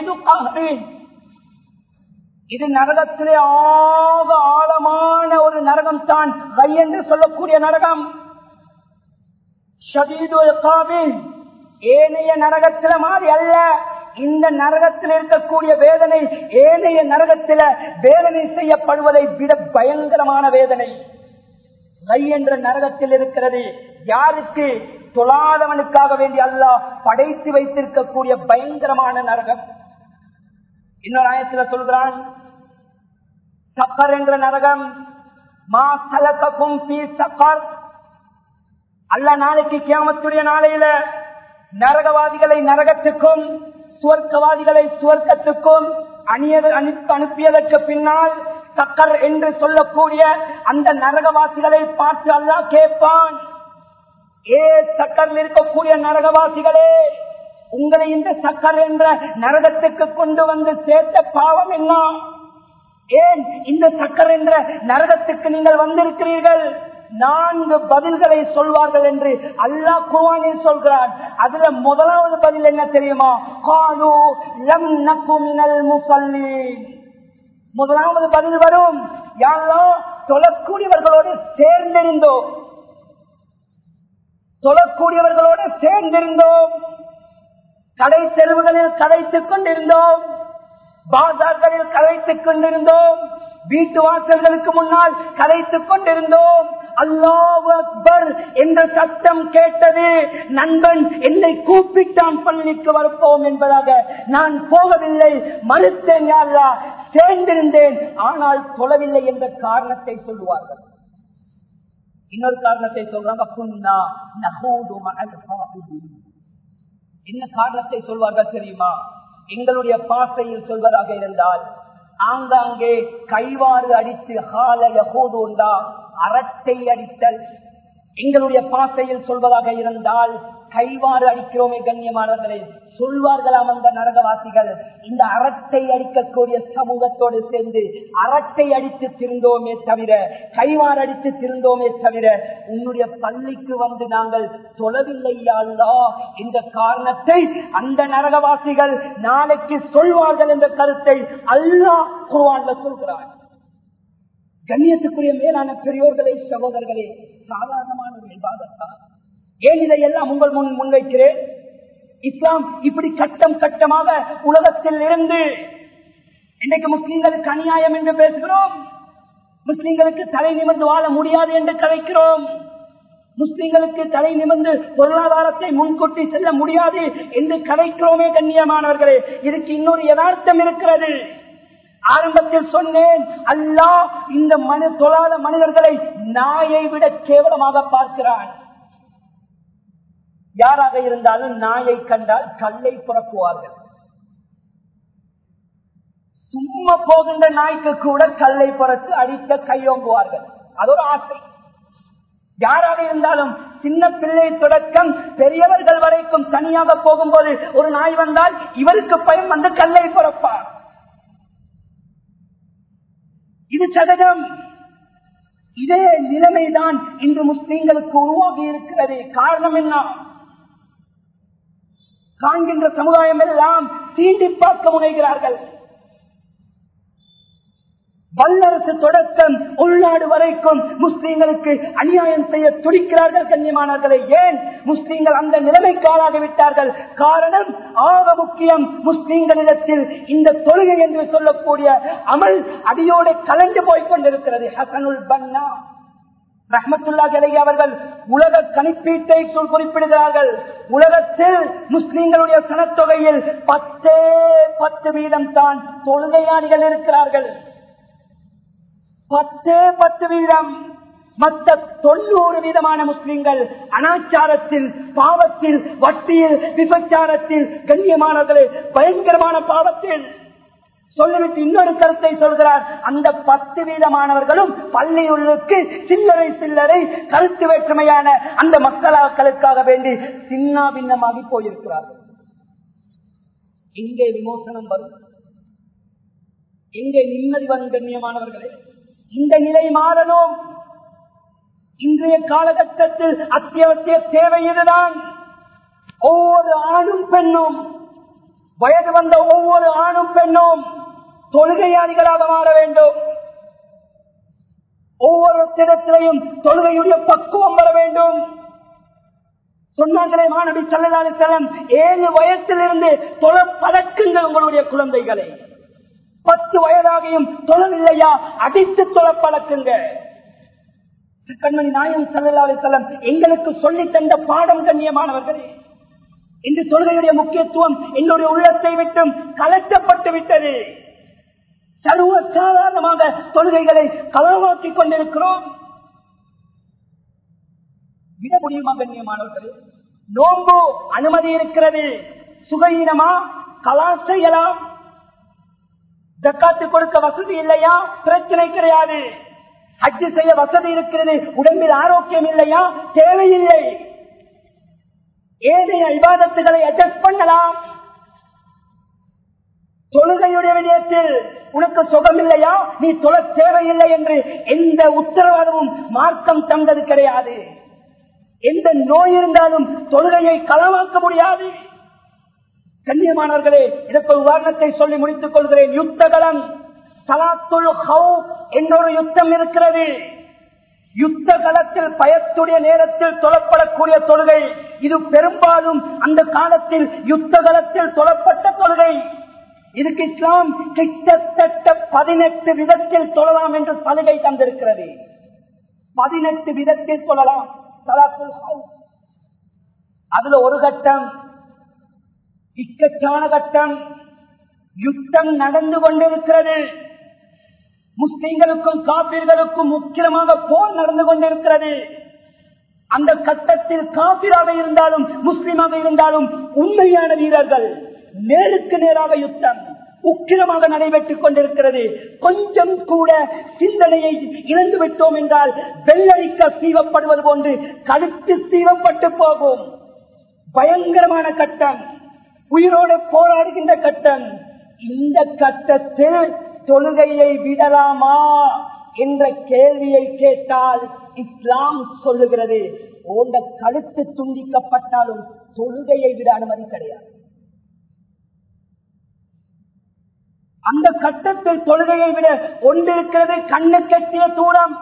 இது நரகத்திலே ஆக ஆழமான ஒரு நரகம் தான் கை என்று சொல்லக்கூடிய நரகம் ஏனைய நரகத்தில மாதிரி அல்ல இந்த நரகத்தில் இருக்கக்கூடிய வேதனை ஏனைய நரகத்தில வேதனை செய்யப்படுவதை விட பயங்கரமான வேதனை ரை என்ற நரகத்தில் இருக்கிறது யாருக்கு தொழாதவனுக்காக வேண்டி அல்லாஹ் படைத்து வைத்திருக்கக்கூடிய பயங்கரமான நரகம் இன்னொரு ஆயத்தில் சொல்கிறான் சக்கர் என்ற நரகம் மா கலக்கும் பி சக்கர் அல்ல நாளைக்கு கியாமத்துடைய நாளையில நரகவாதிகளை நரகத்துக்கும் சுவர்க்கவாதிகளை சுவர்க்கத்துக்கும் அணியது அனுப்பியதற்கு பின்னால் சக்கர் என்று சொல்லக்கூடிய அந்த நரகவாசிகளை பார்த்து அல்லா கேட்பான் ஏ சக்கரில் இருக்கக்கூடிய நரகவாசிகளே உங்களை இந்த சக்கர் என்ற நரகத்துக்கு கொண்டு வந்து சேர்த்த பாவம் என்ன ஏன் இந்த சக்கர் என்ற நரகத்துக்கு நீங்கள் வந்திருக்கிறீர்கள் நான்கு பதில்களை சொல்வார்கள் என்று அல்லாஹ் குர்ஆனில் சொல்கிறான் அதுல முதலாவது பதில் என்ன தெரியுமா காலு லம் நக்கு மினல் முஸல்லீன் முதலாவது பதில் வரும் யாரோ தொழக்கூடியவர்களோடு சேர்ந்திருந்தோம் தொழக்கூடியவர்களோடு சேர்ந்திருந்தோம் கடை தெருவுகளில் கதைத்துக் கொண்டிருந்தோம் பாசார்களில் கதைத்துக் கொண்டிருந்தோம் வீட்டு வாசல்களுக்கு முன்னால் கதைத்துக் கொண்டிருந்தோம் அல்லாஹ் அக்பர் என்ற சத்தம் கேட்டது நண்பன் என்னை கூப்பிட்டான் பள்ளிக்கு வரப்போம் என்பதாக நான் போகவில்லை மறுத்தேன் யாரா சேர்ந்திருந்தேன் ஆனால் தொழவில்லை என்ற காரணத்தை சொல்லுவார்கள் இன்னொரு காரணத்தை சொல்றாங்க புன்னா நகூது மஅல் ஃபாஹிதீன். என்ன காரணத்தை சொல்வார்கள் தெரியுமா எங்களுடைய பாசையில் சொல்வதாக இருந்தால் ஆங்காங்கே கைவாறு அடித்து ஹால யகூதுண்டா அரட்டை அடித்தல் எங்களுடைய பாசையில் சொல்வதாக இருந்தால் கைவாறு அடிக்கிறோமே கண்ணியமானவர்களே சொல்வார்களாம் அந்த நரகவாசிகள் இந்த அரட்டை அடிக்கக்கூடிய சமூகத்தோடு சேர்ந்து அரட்டை அடித்து திருந்தோமே தவிர கைவாறு அடித்து திருந்தோமே தவிர உன்னுடைய பள்ளிக்கு வந்து நாங்கள் தொழவில்லையாளா என்ற காரணத்தை அந்த நரகவாசிகள் நாளைக்கு சொல்வார்கள் என்ற கருத்தை அல்லாஹ் குர்ஆன்ல சொல்கிறார் கண்ணியத்துக்குரிய மேலான பெரியோர்களே சகோதரர்களே சாதாரணமான ஒரு விவாதத்தா ஏன் இதையெல்லாம் உங்கள் முன் முன்வைக்கிறேன் இஸ்லாம் இப்படி கட்டம் கட்டமாக உலகத்தில் இருந்து இன்றைக்கு முஸ்லிம்களுக்கு அநியாயம் என்று பேசுகிறோம் முஸ்லிம்களுக்கு தலை நிமிர்ந்து வாழ முடியாது என்று கலைக்கிறோம் முஸ்லிம்களுக்கு தலை நிமிர்ந்து பொருளாதாரத்தை முன்கொட்டி செல்ல முடியாது என்று கலைக்கிறோமே கண்ணியமானவர்களே இதுக்கு இன்னொரு யதார்த்தம் இருக்கிறது ஆரம்பத்தில் சொன்னேன் அல்லாஹ் இந்த மனு தொழாத மனிதர்களை நாயை விட கேவலமாக பார்க்கிறான் யாராக இருந்தாலும் நாயை கண்டால் கல்லை புறக்குவார்கள் சும்மா போகின்ற நாய்க்கு கூட கல்லை புறத்து அடிக்க கையோங்குவார்கள் அது ஒரு ஆசை யாராக இருந்தாலும் சின்ன பிள்ளை தொடக்கம் பெரியவர்கள் வரைக்கும் தனியாக போகும்போது ஒரு நாய் வந்தால் இவருக்கு பயம் வந்து கல்லை புறப்பார் இது சகஜம் இதே நிலைமைதான் இன்று முஸ்லீம்களுக்கு உருவாகி இருக்கிறது காரணம் என்ன காண்கின்ற சமுதாயம் எல்லாம் தீண்டி பார்க்க முனைகிறார்கள் வல்லரசு தொடக்கம் உள்நாடு வரைக்கும் முஸ்லீம்களுக்கு அநியாயம் செய்ய துடிக்கிறார்கள் கண்ணியமானவர்களை ஏன் முஸ்லீம்கள் அந்த நிலைமைக்கு ஆளாகிவிட்டார்கள் காரணம் ஆக முக்கியம் முஸ்லீம்களிடத்தில் இந்த தொழுகை என்று சொல்லக்கூடிய அமல் அடியோடு கலந்து போய் கொண்டிருக்கிறது ஹசனுல் பன்னா ரஹமத்துல்லா ஜலகி அவர்கள் உலக கணிப்பீட்டை சொல் குறிப்பிடுகிறார்கள் உலகத்தில் முஸ்லிம்களுடைய சனத்தொகையில் பத்தே பத்து வீதம் தான் தொழுகையாளிகள் இருக்கிறார்கள் பத்தே பத்து வீதம் மற்ற தொண்ணூறு வீதமான முஸ்லிம்கள் அனாச்சாரத்தில் பாவத்தில் வட்டியில் விபச்சாரத்தில் கண்ணியமானவர்களே பயங்கரமான பாவத்தில் சொல்லிவிட்டு இன்னொரு கருத்தை சொல்கிறார் அந்த பத்து வீதமானவர்களும் பள்ளியுள்ளுக்கு சில்லறை சில்லறை கருத்து வேற்றுமையான அந்த மக்களாக்களுக்காக வேண்டி சின்ன பின்னமாகி போயிருக்கிறார்கள் எங்கே விமோசனம் வரும் எங்கே நிம்மதி வரும் கண்ணியமானவர்களே இந்த நிலை மாறணும் இன்றைய காலகட்டத்தில் அத்தியாவசிய தேவை இதுதான் ஒவ்வொரு ஆணும் பெண்ணும் வயது வந்த ஒவ்வொரு ஆணும் பெண்ணும் தொழுகையாளிகளாக மாற வேண்டும் ஒவ்வொரு தினத்திலையும் தொழுகையுடைய பக்குவம் வர வேண்டும் சொன்னாங்களே மாணவி செல்லலாளி செல்லம் ஏழு வயசிலிருந்து தொழ பழக்குங்கள் உங்களுடைய குழந்தைகளை பத்து வயதாகியும் தொழவில்லையா அடித்து தொழ பழக்குங்க கண்மணி நாயம் செல்லலாளி செல்லம் எங்களுக்கு சொல்லி தந்த பாடம் கண்ணியமானவர்களே இந்த தொழுகையுடைய முக்கியத்துவம் என்னுடைய உள்ளத்தை விட்டும் கலட்டப்பட்டு விட்டது சர்வ சாதாரணமாக தொழுகைகளை களவாக்கிக் கொண்டிருக்கிறோம் விட முடியுமா கண்ணியமானவர்களே நோம்பு அனுமதி இருக்கிறது சுகையினமா கலா செய்யலாம் ஜக்காத்து கொடுக்க வசதி இல்லையா பிரச்சனை கிடையாது ஹஜ்ஜு செய்ய வசதி இருக்கிறது உடம்பில் ஆரோக்கியம் இல்லையா தேவையில்லை ஏனைய விவாதத்துகளை அட்ஜஸ்ட் பண்ணலாம் தொழுகையுடைய விடயத்தில் உனக்கு சுகம் இல்லையா நீ தொழ தேவையில்லை என்று எந்த உத்தரவாதமும் மார்க்கம் தந்தது கிடையாது எந்த நோய் இருந்தாலும் தொழுகையை களமாக்க முடியாது கண்ணியமானவர்களே இதற்கு உதாரணத்தை சொல்லி முடித்துக் கொள்கிறேன் யுத்தகலம் சலாத்துல் ஹவுப் என்னொரு யுத்தம் இருக்கிறது யுத்த களத்தில் பயத்துடைய நேரத்தில் தொழப்படக்கூடிய தொழுகை இது பெரும்பாலும் அந்த காலத்தில் யுத்த களத்தில் தொழப்பட்ட தொழுகை இதுக்கு இஸ்லாம் கிட்டத்தட்ட பதினெட்டு விதத்தில் தொழலாம் என்று சலுகை தந்திருக்கிறது பதினெட்டு விதத்தில் தொழலாம் சலாத்துல் ஹவுப் அதுல ஒரு கட்டம் இக்கட்டான கட்டம் யுத்தம் நடந்து கொண்டிருக்கிறது முஸ்லிம்களுக்கும் காப்பீர்களுக்கும் முக்கியமாக போர் நடந்து கொண்டிருக்கிறது அந்த கட்டத்தில் காப்பீராக இருந்தாலும் முஸ்லிமாக இருந்தாலும் உண்மையான வீரர்கள் நேருக்கு நேராக யுத்தம் உக்கிரமாக நடைபெற்றுக் கொண்டிருக்கிறது கொஞ்சம் கூட சிந்தனையை இழந்து விட்டோம் என்றால் வெள்ளரிக்க சீவப்படுவது போன்று கழுத்து சீவப்பட்டு போகும் பயங்கரமான கட்டம் உயிரோடு போராடுகின்ற கட்டம் இந்த கட்டத்தில் தொழுகையை விடலாமா என்ற கேள்வியை கேட்டால் இஸ்லாம் சொல்லுகிறது உங்க கழுத்து துண்டிக்கப்பட்டாலும் தொழுகையை விட அனுமதி கிடையாது அந்த கட்டத்தில் தொழுகையை விட ஒன்றிருக்கிறது கண்ணு கட்டிய தூரம்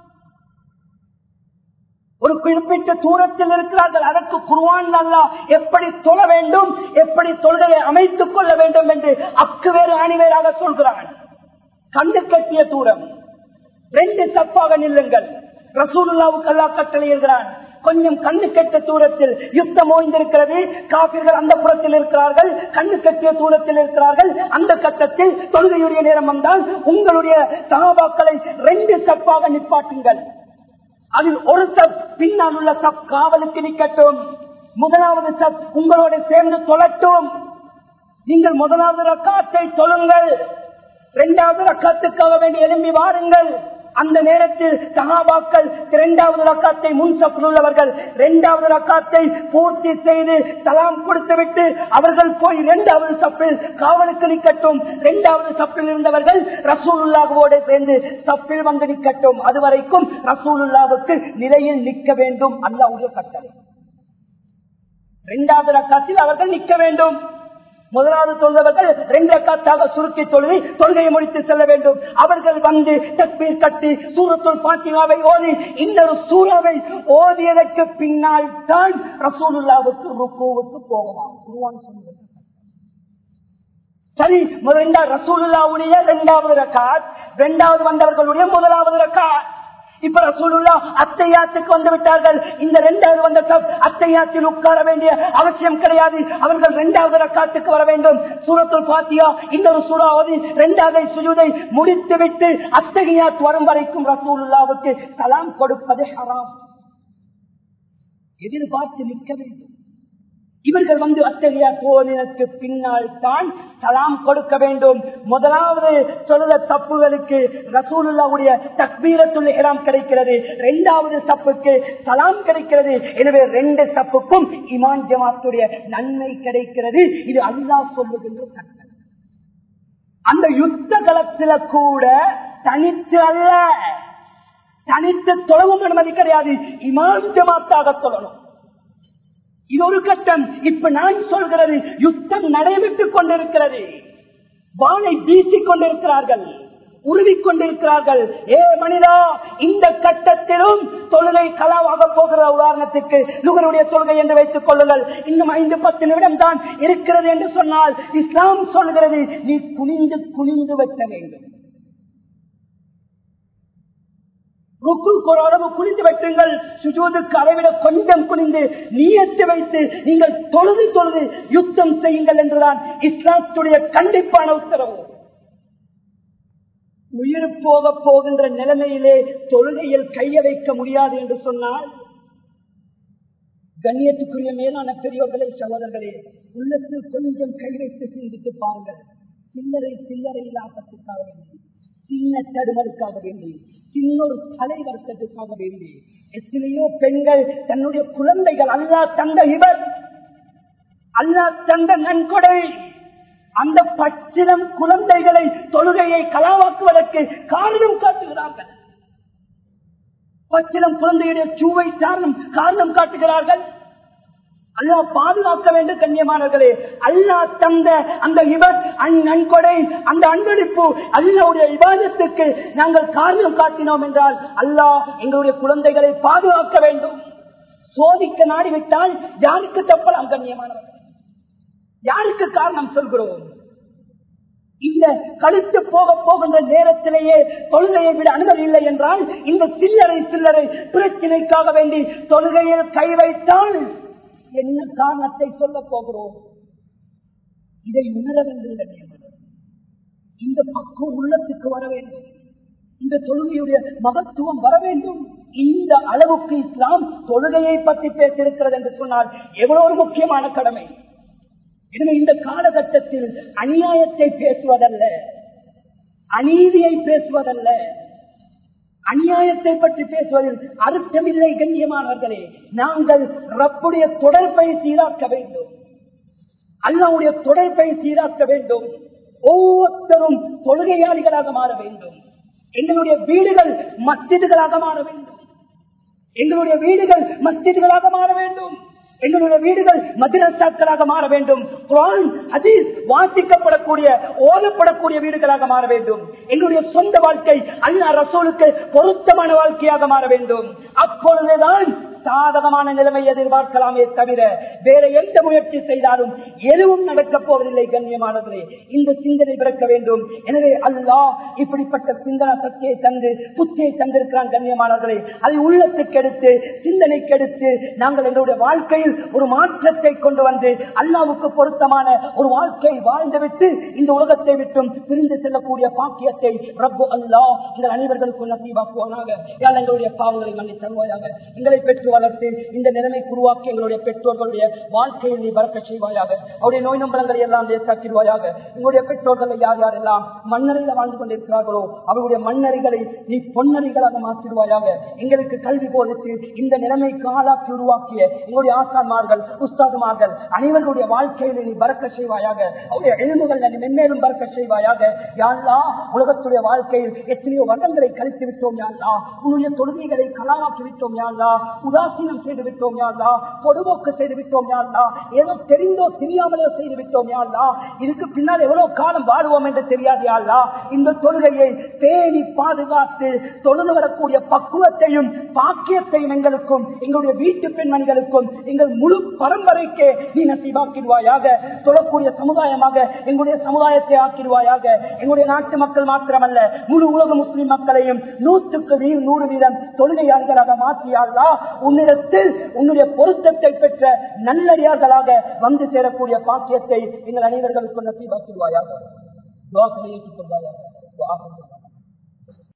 ஒரு குறிப்பிட்ட தூரத்தில் இருக்கிறார்கள் அதற்கு குருவான் அல்லா எப்படி தொழ வேண்டும் எப்படி தொழுகையை அமைத்துக் கொள்ள வேண்டும் என்று அக்கு வேறு அணிவேராக சொல்கிறான் கண்டு கட்டிய தூரம் ரெண்டு தப்பாக நில்லுங்கள் ரசூலுல்லாவுக்கு அல்லா கட்டளை இருக்கிறான் கொஞ்சம் கண்ணு கெட்ட தூரத்தில் யுத்தம் ஓய்ந்திருக்கிறது காபிர்கள் அந்த புறத்தில் இருக்கிறார்கள் கண்ணு கட்டிய தூரத்தில் இருக்கிறார்கள் அந்த கட்டத்தில் தொழுகையுடைய நேரம் வந்தால் உங்களுடைய சகாபாக்களை ரெண்டு தப்பாக நிப்பாட்டுங்கள் அதில் ஒரு சப் பின்னால் உள்ள சப் காவலுக்கு நிக்கட்டும் முதலாவது சப் உங்களோட சேர்ந்து தொழட்டும் நீங்கள் முதலாவது ரக்காத்தை தொழுங்கள் இரண்டாவது ரக்காத்துக்காக வேண்டி எழும்பி வாருங்கள் அந்த நேரத்தில் சகாபாக்கள் இரண்டாவது ரக்காத்தை முன் சப்பில் உள்ளவர்கள் இரண்டாவது ரக்காத்தை பூர்த்தி செய்து தலாம் கொடுத்துவிட்டு அவர்கள் போய் இரண்டாவது சப்பில் காவலுக்கு நிற்கட்டும் இரண்டாவது சப்பில் இருந்தவர்கள் ரசூலுல்லாவோடு சேர்ந்து சப்பில் வந்து நிற்கட்டும் அதுவரைக்கும் ரசூலுல்லாவுக்கு நிலையில் நிற்க வேண்டும் அல்லாவுடைய கட்டளை இரண்டாவது ரக்காத்தில் அவர்கள் நிற்க வேண்டும் முதலாவது தொழுதவர்கள் ரெண்டு ரக்காத்தாக சுருக்கி தொழுது தொழுகையை முடித்து செல்ல வேண்டும் அவர்கள் வந்து தற்பீர் கட்டி சூரத்துள் பாத்திமாவை ஓதி இன்னொரு சூறாவை ஓதியதற்கு பின்னால் தான் ரசூலுல்லாவுக்கு ருக்குவுக்கு போகலாம் குருவான் சொல்லுவது சரி முதல் ரசூலுல்லாவுடைய இரண்டாவது ரக்காத் இரண்டாவது வந்தவர்களுடைய முதலாவது ரக்காத் இப்ப ரசூலுல்லா அத்தையாத்துக்கு வந்து விட்டார்கள் இந்த இரண்டாவது வந்த சப் அத்தையாத்தில் உட்கார வேண்டிய அவசியம் கிடையாது அவர்கள் இரண்டாவது ரக்காத்துக்கு வர வேண்டும் சூரத்துல் பாத்தியா இன்னொரு சூறாவது இரண்டாவது சுஜுதை முடித்து விட்டு அத்தகையாத் வரும் வரைக்கும் ரசூலுல்லாவுக்கு சலாம் கொடுப்பது ஹராம் எதிர்பார்த்து நிற்க வேண்டும் இவர்கள் வந்து அத்தகைய சோதனைக்கு பின்னால் தான் சலாம் கொடுக்க வேண்டும் முதலாவது சொல்லுத தப்புகளுக்கு ரசூலுல்லாவுடைய தக்பீரத்துள்ள இடம் கிடைக்கிறது இரண்டாவது தப்புக்கு சலாம் கிடைக்கிறது எனவே ரெண்டு தப்புக்கும் இமான் ஜமாத்துடைய நன்மை கிடைக்கிறது இது அல்லாஹ் சொல்லுகின்ற சட்டம் அந்த யுத்த களத்தில கூட தனித்து அல்ல தனித்து தொழவும் அனுமதி கிடையாது இமான் ஜமாத்தாக தொழணும் இது ஒரு கட்டம் இப்ப நான் சொல்கிறது யுத்தம் நடைபெற்றுக் கொண்டிருக்கிறது வானை வீசிக் கொண்டிருக்கிறார்கள் உருவிக் கொண்டிருக்கிறார்கள் ஏ மனிதா இந்த கட்டத்திலும் தொழுகை கலாவாக போகிற உதாரணத்துக்கு நுகருடைய தொழுகை என்று வைத்துக் கொள்ளுங்கள் இன்னும் ஐந்து பத்து நிமிடம் தான் இருக்கிறது என்று சொன்னால் இஸ்லாம் சொல்கிறது நீ குனிந்து குனிந்து வெட்ட வேண்டும் ருக்குக்கு ஒரு அளவு குனிந்து வெட்டுங்கள் சுஜூதுக்கு அளவிட கொஞ்சம் குனிந்து நீயத்து வைத்து நீங்கள் தொழுது தொழுது யுத்தம் செய்யுங்கள் என்றுதான் இஸ்லாத்துடைய கண்டிப்பான உத்தரவு உயிர் போக போகின்ற நிலைமையிலே தொழுகையில் கைய வைக்க முடியாது என்று சொன்னால் கண்ணியத்துக்குரிய மேலான பெரியோர்களே சகோதரர்களே உள்ளத்தில் கொஞ்சம் கை வைத்து சிந்தித்து பாருங்கள் சில்லறை சில்லறை இலாபத்துக்காக வேண்டி சின்ன தடுமலுக்காக வேண்டி சின்னொரு தலை வருத்தத்துக்காக வேண்டி எத்தனையோ பெண்கள் தன்னுடைய குழந்தைகள் அல்லா தந்த இவர் அல்லா தந்த நன்கொடை அந்த பச்சிலம் குழந்தைகளை தொழுகையை கலாவாக்குவதற்கு காரணம் காட்டுகிறார்கள் பச்சிலம் குழந்தையுடைய சூவை காரணம் காரணம் காட்டுகிறார்கள் அல்லா பாதுகாக்க வேண்டும் கண்ணியமானவர்களே அல்லா தந்த அந்த இவர் நன்கொடை அந்த அன்பளிப்பு அல்லாவுடைய விவாதத்துக்கு நாங்கள் காரணம் காட்டினோம் என்றால் அல்லாஹ் எங்களுடைய குழந்தைகளை பாதுகாக்க வேண்டும் சோதிக்க நாடிவிட்டால் யாருக்கு தப்பலாம் கண்ணியமானவர்கள் யாருக்கு காரணம் சொல்கிறோம் இந்த கழுத்து போக போகின்ற நேரத்திலேயே தொழுகையை விட அனுமதி இல்லை என்றால் இந்த சில்லறை சில்லறை பிரச்சனைக்காக வேண்டி தொழுகையில் கை வைத்தால் என்ன காரணத்தை சொல்ல போகிறோம் இதை உணர வேண்டும் இந்த பக்குவம் உள்ளத்துக்கு வர வேண்டும் இந்த தொழுகையுடைய மகத்துவம் வர வேண்டும் இந்த அளவுக்கு இஸ்லாம் தொழுகையை பற்றி பேசியிருக்கிறது என்று சொன்னால் எவ்வளவு முக்கியமான கடமை எனவே இந்த காலகட்டத்தில் அநியாயத்தை பேசுவதல்ல அநீதியை பேசுவதல்ல அநியாயத்தை பற்றி பேசுவதில் அர்த்தமில்லை கண்ணியமானவர்களே நாங்கள் ரப்புடைய தொடர்பை சீராக்க வேண்டும் அல்லாவுடைய தொடர்பை சீராக்க வேண்டும் ஒவ்வொருத்தரும் தொழுகையாளிகளாக மாற வேண்டும் எங்களுடைய வீடுகள் மஸ்திதுகளாக மாற வேண்டும் எங்களுடைய வீடுகள் மஸ்திதுகளாக மாற வேண்டும் எங்களுடைய வீடுகள் மதிரசாக்களாக மாற வேண்டும் குரான் ஹதீஸ் வாசிக்கப்படக்கூடிய ஓதப்படக்கூடிய வீடுகளாக மாற வேண்டும் எங்களுடைய சொந்த வாழ்க்கை அல்லா ரசோலுக்கு பொருத்தமான வாழ்க்கையாக மாற வேண்டும் அப்பொழுதுதான் சாதகமான நிலைமை எதிர்பார்க்கலாமே தவிர வேற எந்த முயற்சி செய்தாலும் எதுவும் நடக்கப் போவதில்லை கண்ணியமானவர்களே இந்த சிந்தனை பிறக்க வேண்டும் எனவே அல்லாஹ் இப்படிப்பட்ட சிந்தனை சக்தியை தந்து புத்தியை தந்திருக்கிறான் கண்ணியமானவர்களே அதை உள்ளத்துக்கு எடுத்து சிந்தனைக்கு எடுத்து நாங்கள் எங்களுடைய வாழ்க்கையில் ஒரு மாற்றத்தை கொண்டு வந்து அல்லாவுக்கு பொருத்தமான ஒரு வாழ்க்கை வாழ்ந்துவிட்டு இந்த உலகத்தை விட்டும் பிரிந்து செல்லக்கூடிய பாக்கியத்தை ரப்பு அல்லா எங்கள் அனைவர்களுக்கும் நசீவாக்குவானாக யாழ் எங்களுடைய பாவங்களை மன்னி தருவாயாக எங்களை பெற்று வளர்த்து இந்த நிலைமைக்கு உருவாக்கி எங்களுடைய பெற்றோர்களுடைய வாழ்க்கையில் நீ பறக்க செய்வாயாக அவருடைய நோய் நம்பரங்களை எல்லாம் லேசாக்கிடுவாயாக எங்களுடைய பெற்றோர்களை யார் யார் எல்லாம் மண்ணறையில் வாழ்ந்து கொண்டிருக்கிறார்களோ அவருடைய மண்ணறிகளை நீ பொன்னறிகளாக மாற்றிடுவாயாக எங்களுக்கு கல்வி போதித்து இந்த நிலைமைக்கு ஆளாக்கி உருவாக்கிய எங்களுடைய ஆசான்மார்கள் உஸ்தாதுமார்கள் அனைவர்களுடைய வாழ்க்கையில நீ பறக்க செய்வாயாக அவருடைய எலும்புகள் நீ மென்மேலும் பறக்க செய்வாயாக யாழ்லா உலகத்துடைய வாழ்க்கையில் எத்தனையோ வருடங்களை கழித்து விட்டோம் யாழ்லா உன்னுடைய தொழுகைகளை கலாமாக்கி விட்டோம் யாழ்லா உதாசீனம் செய்து விட்டோம் யாழ்லா பொதுபோக்கு செய்து விட்டோம் யாழ்லா ஏதோ தெரிந்தோ தெரியாமலோ செய்து விட்டோம் யாழ்லா இதுக்கு பின்னால் எவ்வளவு காலம் வாழுவோம் என்று தெரியாது யாழ்லா இந்த தொழுகையை பேணி பாதுகாத்து தொழுது வரக்கூடிய பக்குவத்தையும் பாக்கியத்தையும் எங்களுக்கும் எங்களுடைய வீட்டு பெண்மணிகளுக்கும் எங்கள் முழு பரம்பரைக்கே நீ நசிவாக்கிடுவாயாக தொழக்கூடிய சமுதாயமாக எங்களுடைய சமுதாயத்தை ஆக்கிடுவாயாக எங்களுடைய நாட்டு மக்கள் மாத்திரமல்ல முழு உலக முஸ்லிம் மக்களையும் நூற்றுக்கு வீ நூறு வீதம் தொழுகையாளர்களாக மாற்றியாளா உன்னிடத்தில் உன்னுடைய பொருத்தத்தை பெற்ற நல்லடியார்களாக வந்து சேரக்கூடிய பாக்கியத்தை எங்கள் அனைவர்களுக்கும் நசீபாக்கிடுவாயாக துவாக்களை ஏற்றுக்கொள்வாயாக